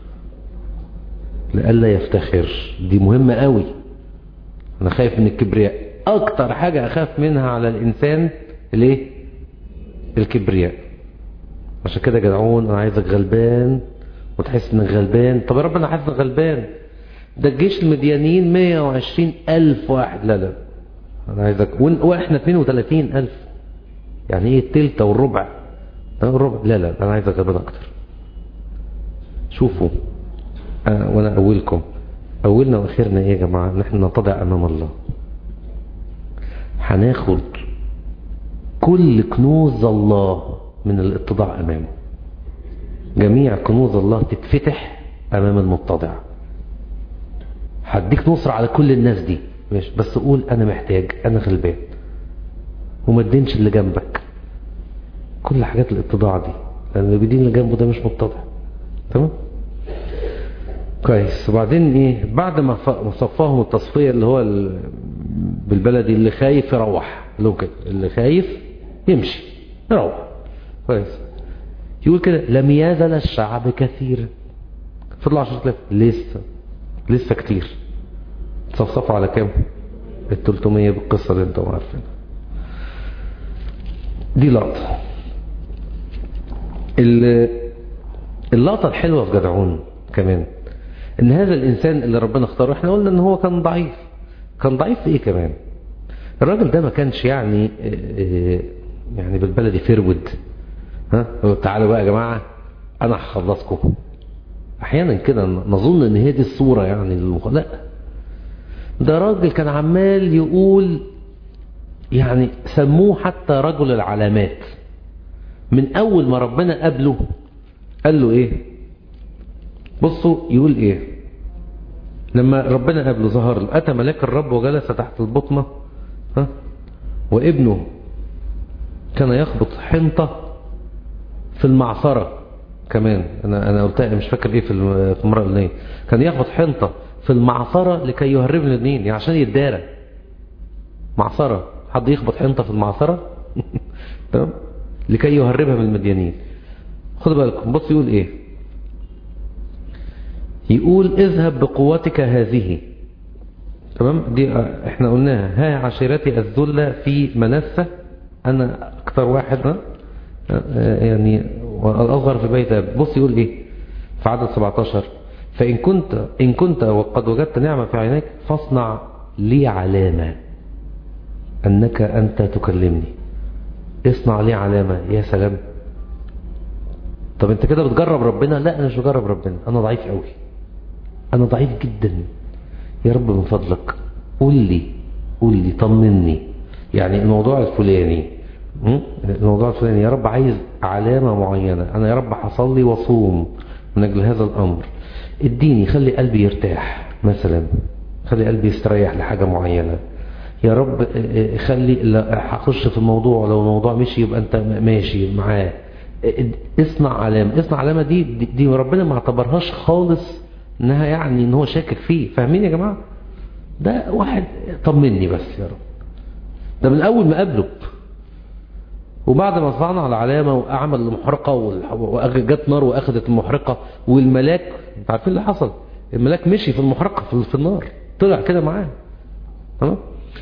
لألا يفتخر دي مهمة قوي أنا خايف من الكبرياء أكتر حاجة أخاف منها على الإنسان ليه الكبرياء عشان كده جدعون أنا عايزك غلبان وتحس إنك غلبان طب يا رب أنا حاسس إنك غلبان ده الجيش المديانين 120 ألف واحد لا لا أنا عايزك وإحنا 32 ألف يعني إيه التلتة والربع الربع لا لا أنا عايزك غلبان أكتر شوفوا أنا وأنا أولكم أولنا وآخرنا إيه يا جماعة نحن نتضع أمام الله هناخد كل كنوز الله من الاتضاع أمامه جميع كنوز الله تتفتح أمام المتضع هديك نصر على كل الناس دي مش بس قول أنا محتاج أنا غلبان وما تدينش اللي جنبك كل حاجات الاتضاع دي لأن اللي بيدين اللي جنبه ده مش متضع تمام كويس وبعدين ايه بعد ما صفاهم التصفية اللي هو بالبلدي اللي خايف يروح لو كده اللي خايف يمشي يروح كويس يقول كده لم يزل الشعب كثيرا فضل 10000 لسه لسه كتير تصفصفوا على كام ال 300 بالقصة اللي انتم عارفينها دي لقطة اللقطة الحلوة في جدعون كمان ان هذا الانسان اللي ربنا اختاره احنا قلنا ان هو كان ضعيف كان ضعيف في ايه كمان الراجل ده ما كانش يعني يعني بالبلدي فرود ها تعالوا بقى يا جماعة انا هخلصكم احيانا كده نظن ان هي دي الصورة يعني للمخ... لا ده راجل كان عمال يقول يعني سموه حتى رجل العلامات من اول ما ربنا قابله قال له ايه بصوا يقول ايه لما ربنا قابله ظهر له اتى ملاك الرب وجلس تحت البطمة ها وابنه كان يخبط حنطة في المعصرة كمان انا انا قلتها مش فاكر ايه في المرة الاولانيه كان يخبط حنطة في المعصرة لكي يهرب من الاثنين يعني عشان يتدارى معصرة حد يخبط حنطة في المعصرة تمام لكي يهربها من المديانين خدوا بالكم بص يقول ايه يقول اذهب بقوتك هذه تمام دي احنا قلناها ها عشيرتي الذلة في منسة انا اكتر واحد ها يعني الاصغر في بيت ابي بص يقول ايه في عدد 17 فان كنت ان كنت وقد وجدت نعمة في عينيك فاصنع لي علامة انك انت تكلمني اصنع لي علامة يا سلام طب انت كده بتجرب ربنا لا انا مش بجرب ربنا انا ضعيف قوي انا ضعيف جدا يا رب من فضلك قول لي قول لي طمني يعني الموضوع الفلاني الموضوع الفلاني يا رب عايز علامة معينة انا يا رب حصلي وصوم من اجل هذا الامر اديني خلي قلبي يرتاح مثلا خلي قلبي يستريح لحاجة معينة يا رب خلي هخش في الموضوع لو الموضوع مشي يبقى انت ماشي معاه اصنع علامة اصنع علامة دي دي ربنا ما اعتبرهاش خالص انها يعني ان هو شاكك فيه فاهمين يا جماعة ده واحد طمني بس يا رب ده من اول ما قابله وبعد ما صنع العلامة وأعمل المحرقة وجت نار وأخذت المحرقة والملاك انت عارفين اللي حصل الملاك مشي في المحرقة في النار طلع كده معاه تمام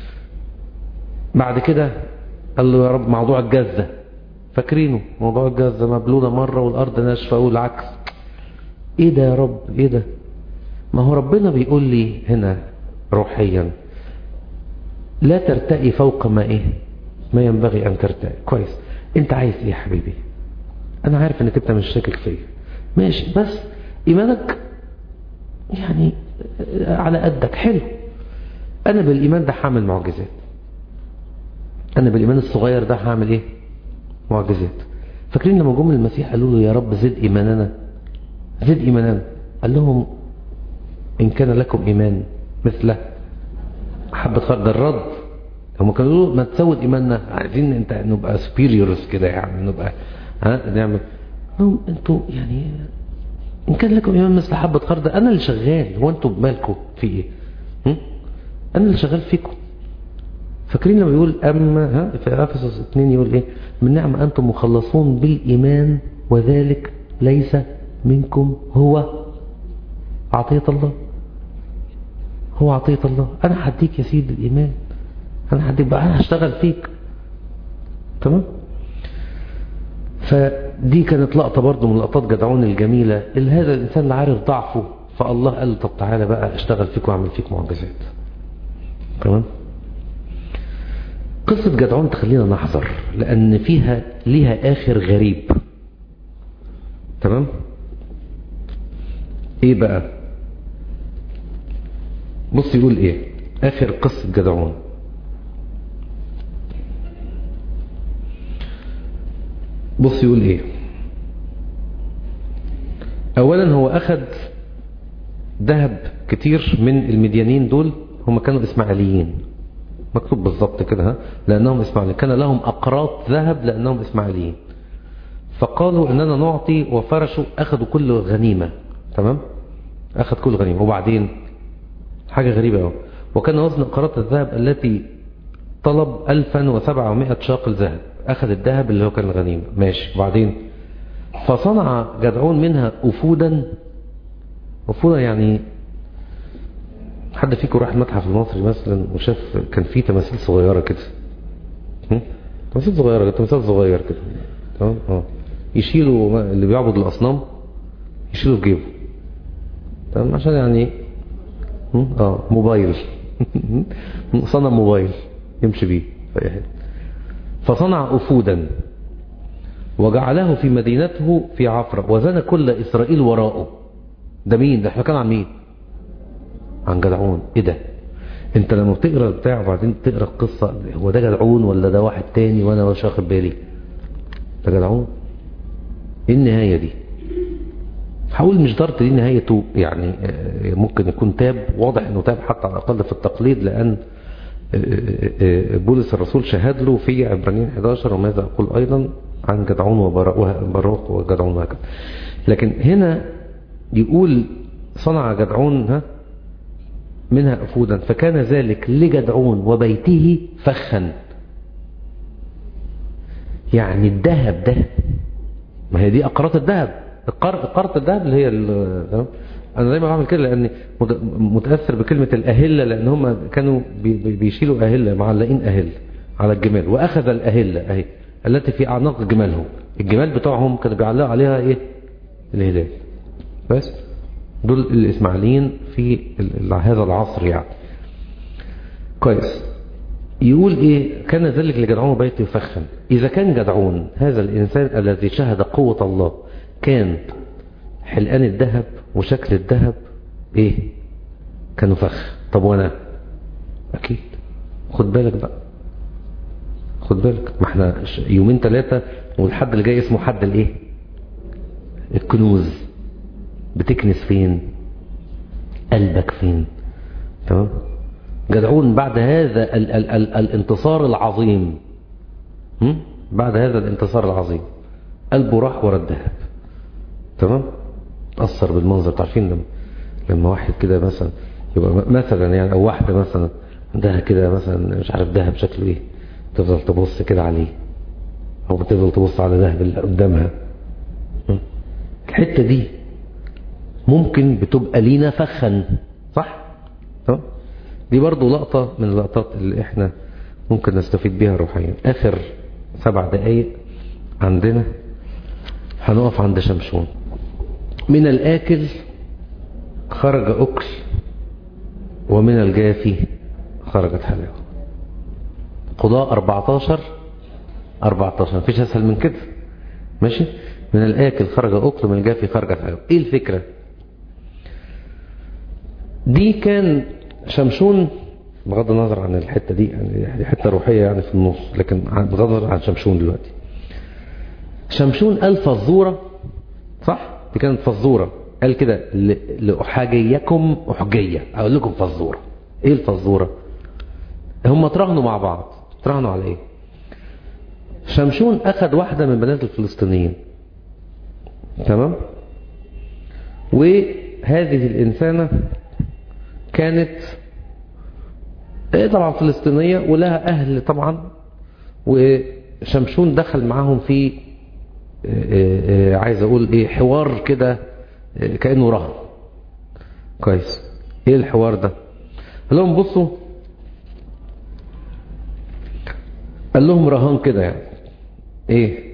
بعد كده قال له يا رب موضوع الجزة فاكرينه موضوع الجزة مبلولة مرة والأرض ناشفة والعكس ايه ده يا رب ايه ده ما هو ربنا بيقول لي هنا روحيا لا ترتقي فوق ما ايه ما ينبغي ان ترتقي كويس انت عايز ايه يا حبيبي انا عارف انك انت مش شاكك فيا ماشي بس ايمانك يعني على قدك حلو انا بالايمان ده هعمل معجزات انا بالايمان الصغير ده هعمل ايه معجزات فاكرين لما جم المسيح قالوا له يا رب زد ايماننا زد ايماننا قال لهم ان كان لكم ايمان مثله حبة خرد الرد هم كانوا يقولوا ما تزود ايماننا عايزين انت نبقى سبيريورز كده يعني نبقى ها نعمل هم انتوا يعني ان كان لكم ايمان مثل حبة خرد انا اللي شغال هو انتوا بمالكم في ايه هم؟ انا اللي شغال فيكم فاكرين لما يقول اما ها في افسس 2 يقول ايه من نعمة انتم مخلصون بالايمان وذلك ليس منكم هو عطية الله هو عطية الله انا هديك يا سيدي الايمان انا هديك بقى انا هشتغل فيك تمام فدي كانت لقطة برضو من لقطات جدعون الجميلة اللي هذا الانسان اللي عارف ضعفه فالله قال له طب تعالى بقى اشتغل فيك واعمل فيك معجزات تمام قصة جدعون تخلينا نحذر لأن فيها ليها آخر غريب تمام ايه بقى بص يقول ايه آخر قصة جدعون بص يقول ايه اولا هو اخد ذهب كتير من المديانين دول هم كانوا اسماعيليين مكتوب بالظبط كده ها لأنهم إسماعيليين كان لهم أقراط ذهب لأنهم إسماعيليين فقالوا إننا نعطي وفرشوا أخذوا كل غنيمة تمام أخذ كل غنيمة وبعدين حاجة غريبة أوي وكان وزن أقراط الذهب التي طلب 1700 شاقل ذهب أخذ الذهب اللي هو كان الغنيمة ماشي وبعدين فصنع جدعون منها أفودا أفودا يعني حد فيكم راح المتحف المصري مثلا وشاف كان فيه تماثيل صغيرة كده تماثيل صغيرة تمثال صغير كده تمام اه يشيلوا اللي بيعبد الأصنام يشيلوا في جيبه تمام عشان يعني اه موبايل صنع موبايل يمشي بيه فصنع أفودا وجعله في مدينته في عفرة وزن كل إسرائيل وراءه ده مين ده احنا كان عن مين عن جدعون ايه ده انت لما بتقرا البتاع وبعدين تقرا القصه هو ده جدعون ولا ده واحد تاني وانا مش واخد بالي ده جدعون ايه النهايه دي حاول مش شرط دي نهايته يعني ممكن يكون تاب واضح انه تاب حتى على الاقل في التقليد لان بولس الرسول شهد له في عبرانيين 11 وماذا اقول ايضا عن جدعون وبراق وجدعون وهكذا لكن هنا يقول صنع جدعون ها منها أفودا فكان ذلك لجدعون وبيته فخا يعني الذهب ده ما هي دي أقراط الذهب أقراط الذهب اللي هي أنا دايما بعمل كده لأني متأثر بكلمة الأهلة لأن هم كانوا بيشيلوا أهلة معلقين أهل على الجمال وأخذ الأهلة أهي التي في أعناق جمالهم الجمال بتوعهم كانوا بيعلقوا عليها إيه الهلال بس دول الإسماعيليين في هذا العصر يعني كويس يقول إيه كان ذلك لجدعون بيت يفخم إذا كان جدعون هذا الإنسان الذي شهد قوة الله كان حلقان الذهب وشكل الذهب إيه كانوا فخ طب وأنا أكيد خد بالك بقى خد بالك ما احنا يومين ثلاثة والحد اللي جاي اسمه حد الايه الكنوز بتكنس فين قلبك فين تمام جدعون بعد هذا ال ال ال الانتصار العظيم هم؟ بعد هذا الانتصار العظيم قلبه راح ورا الذهب تمام تأثر بالمنظر تعرفين لما لما واحد كده مثلا يبقى مثلا يعني او واحدة مثلا عندها كده مثلا مش عارف ذهب شكله ايه تفضل تبص كده عليه او بتفضل تبص على ذهب اللي قدامها الحتة دي ممكن بتبقى لينا فخا صح تمام دي برضو لقطة من اللقطات اللي احنا ممكن نستفيد بيها روحيا اخر سبع دقايق عندنا هنقف عند شمشون من الاكل خرج اكل ومن الجافي خرجت حلاوة قضاء 14 14 مفيش اسهل من كده ماشي من الاكل خرج اكل ومن الجافي خرجت حلاوة ايه الفكرة دي كان شمشون بغض النظر عن الحتة دي يعني دي حتة روحية يعني في النص لكن بغض النظر عن شمشون دلوقتي شمشون قال فزورة صح دي كانت فزورة قال كده لأحاجيكم أحجية أقول لكم فزورة ايه الفزورة هم تراهنوا مع بعض تراهنوا على ايه شمشون اخذ واحدة من بنات الفلسطينيين تمام وهذه الإنسانة كانت طبعا فلسطينية ولها أهل طبعا وشمشون دخل معاهم في عايز أقول إيه حوار كده كأنه رهن كويس إيه الحوار ده قال لهم بصوا قال لهم رهان كده يعني إيه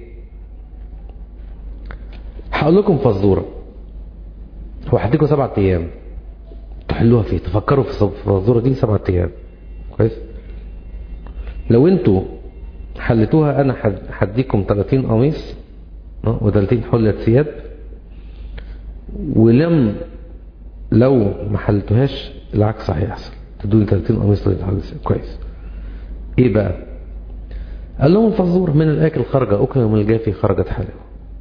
هقول لكم فزورة وهديكم سبعة أيام تحلوها فيه تفكروا في الفزورة دي سبعة أيام كويس لو انتوا حلتوها انا هديكم 30 قميص و30 حلة ثياب ولم لو ما حلتوهاش العكس هيحصل تدوني 30 قميص و30 حلة ثياب كويس ايه بقى قال لهم فزور من الاكل خرج اكل ومن الجافي خرجت حلاوه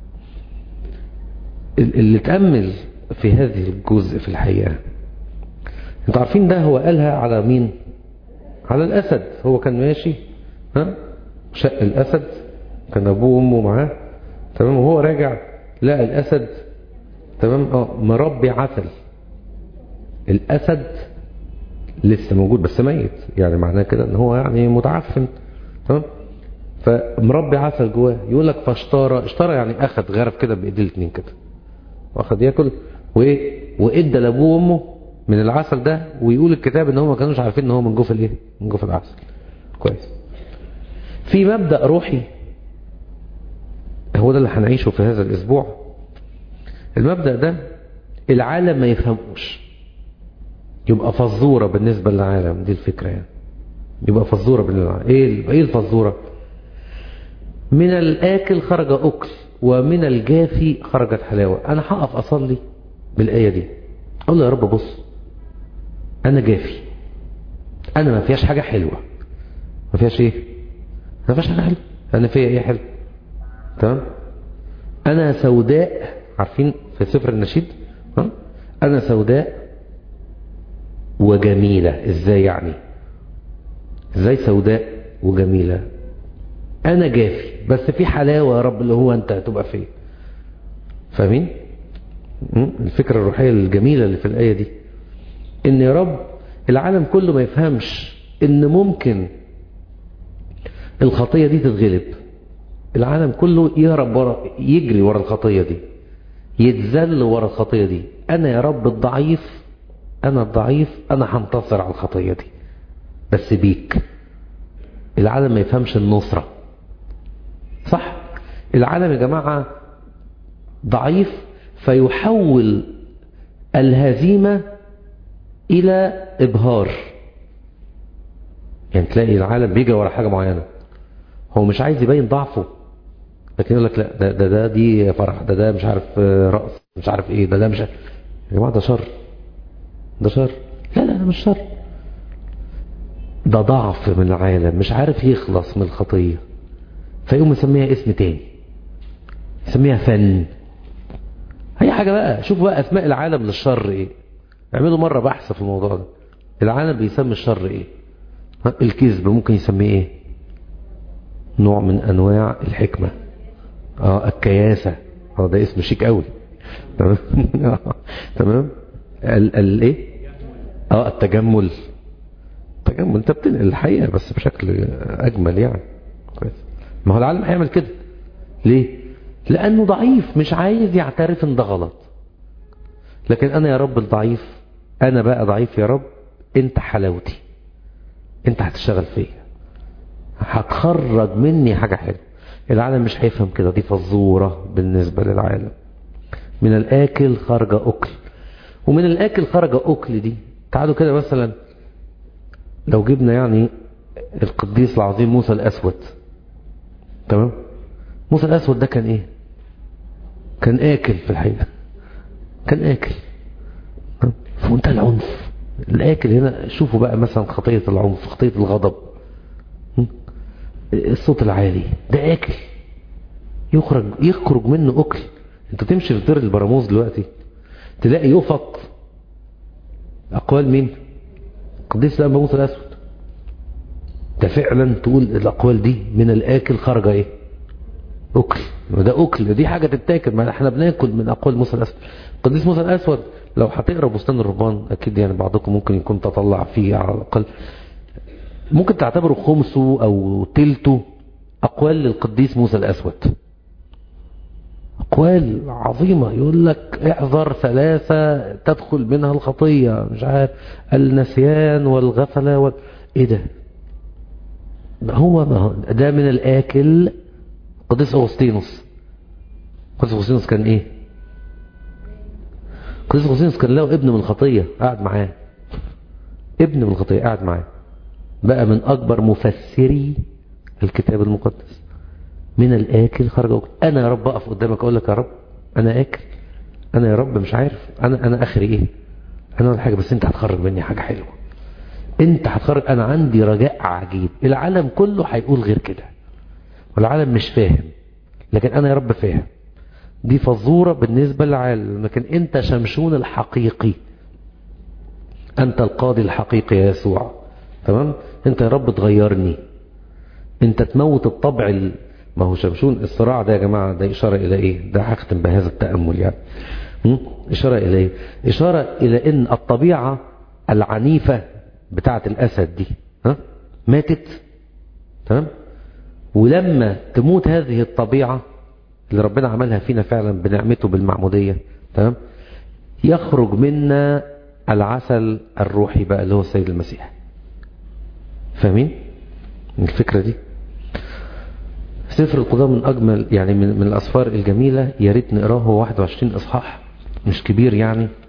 اللي تأمل في هذه الجزء في الحقيقة انتوا عارفين ده هو قالها على مين على الأسد هو كان ماشي ها شق الأسد كان أبوه وأمه معاه تمام وهو راجع لقى الأسد تمام اه مربي عسل الأسد لسه موجود بس ميت يعني معناه كده ان هو يعني متعفن تمام فمربي عسل جواه يقول لك فاشترى اشترى يعني اخذ غرف كده بايديه الاثنين كده واخد ياكل وايه وادى لابوه وامه من العسل ده ويقول الكتاب ان هم ما كانوش عارفين ان هو من جوف الايه من جوف العسل كويس في مبدأ روحي هو ده اللي هنعيشه في هذا الاسبوع المبدأ ده العالم ما يفهموش يبقى فزورة بالنسبة للعالم دي الفكرة يعني يبقى فزورة بالنسبة للعالم ايه ايه الفزورة من الاكل خرج اكل ومن الجافي خرجت حلاوة انا هقف اصلي بالايه دي اقول له يا رب بص انا جافي انا ما فيهاش حاجة حلوة ما فيهاش ايه ما فيهاش حاجة حلوة انا فيها ايه حلو تمام انا سوداء عارفين في سفر النشيد ها؟ انا سوداء وجميلة ازاي يعني ازاي سوداء وجميلة انا جافي بس في حلاوة يا رب اللي هو انت هتبقى فيه فاهمين الفكرة الروحية الجميلة اللي في الآية دي ان يا رب العالم كله ما يفهمش ان ممكن الخطية دي تتغلب العالم كله يهرب ورا يجري ورا الخطية دي يتذل ورا الخطية دي انا يا رب الضعيف انا الضعيف انا هنتصر على الخطية دي بس بيك العالم ما يفهمش النصرة صح العالم يا جماعة ضعيف فيحول الهزيمة الى ابهار يعني تلاقي العالم بيجي ورا حاجة معينة هو مش عايز يبين ضعفه لكن يقول لك لا ده, ده, ده دي فرح ده ده مش عارف رأس مش عارف ايه ده ده مش عارف. يا جماعة ده شر ده شر لا لا ده مش شر ده ضعف من العالم مش عارف يخلص من الخطية فيقوم يسميها اسم تاني يسميها فن اي حاجة بقى شوفوا بقى اسماء العالم للشر ايه اعملوا مرة بحث في الموضوع ده العالم بيسمي الشر ايه الكذب ممكن يسميه ايه نوع من انواع الحكمة اه الكياسة اه ده اسم شيك قوي تمام تمام ال ال ايه اه التجمل التجمل انت بتنقل الحقيقة بس بشكل اجمل يعني كويس ما هو العالم هيعمل كده ليه لانه ضعيف مش عايز يعترف ان ده غلط لكن انا يا رب الضعيف انا بقى ضعيف يا رب انت حلاوتي انت هتشتغل فيا هتخرج مني حاجة حلوة العالم مش هيفهم كده دي فزورة بالنسبة للعالم من الآكل خرج أكل ومن الآكل خرج أكل دي تعالوا كده مثلا لو جبنا يعني القديس العظيم موسى الأسود تمام موسى الأسود ده كان إيه كان آكل في الحقيقة كان آكل في منتهى العنف الآكل هنا شوفوا بقى مثلا خطية العنف خطية الغضب الصوت العالي ده اكل يخرج يخرج منه اكل انت تمشي في دير البراموز دلوقتي تلاقي يفط اقوال مين قديس الانبا موسى الاسود ده فعلا تقول الاقوال دي من الاكل خرج ايه اكل ده اكل دي حاجه تتاكل ما احنا بناكل من اقوال موسى الاسود قديس موسى الاسود لو هتقرا بستان الرهبان اكيد يعني بعضكم ممكن يكون تطلع فيه على الاقل ممكن تعتبره خمسه او تلته اقوال للقديس موسى الاسود اقوال عظيمة يقول لك احذر ثلاثة تدخل منها الخطية مش عارف النسيان والغفلة وال... ايه ده ما هو ما هو ده من الاكل قديس اغسطينوس قديس اغسطينوس كان ايه قديس اغسطينوس كان له ابن من الخطية قاعد معاه ابن من الخطية قاعد معاه بقى من أكبر مفسري الكتاب المقدس من الآكل خرج أكل أنا يا رب أقف قدامك أقول لك يا رب أنا آكل أنا يا رب مش عارف أنا أنا آخري إيه أنا ولا حاجة بس أنت هتخرج مني حاجة حلوة أنت هتخرج أنا عندي رجاء عجيب العالم كله هيقول غير كده والعالم مش فاهم لكن أنا يا رب فاهم دي فزورة بالنسبة للعالم لكن أنت شمشون الحقيقي أنت القاضي الحقيقي يا يسوع تمام انت يا رب تغيرني انت تموت الطبع ال... ما هو شمشون الصراع ده يا جماعة ده إشارة إلى إيه ده هختم بهذا التأمل يعني م? إشارة إلى إيه إشارة إلى إن الطبيعة العنيفة بتاعة الأسد دي ها؟ ماتت تمام ولما تموت هذه الطبيعة اللي ربنا عملها فينا فعلا بنعمته بالمعمودية تمام يخرج منا العسل الروحي بقى اللي هو السيد المسيح فاهمين الفكرة دي سفر القضاء من أجمل يعني من, من الأسفار الجميلة يا ريت نقراه هو 21 إصحاح مش كبير يعني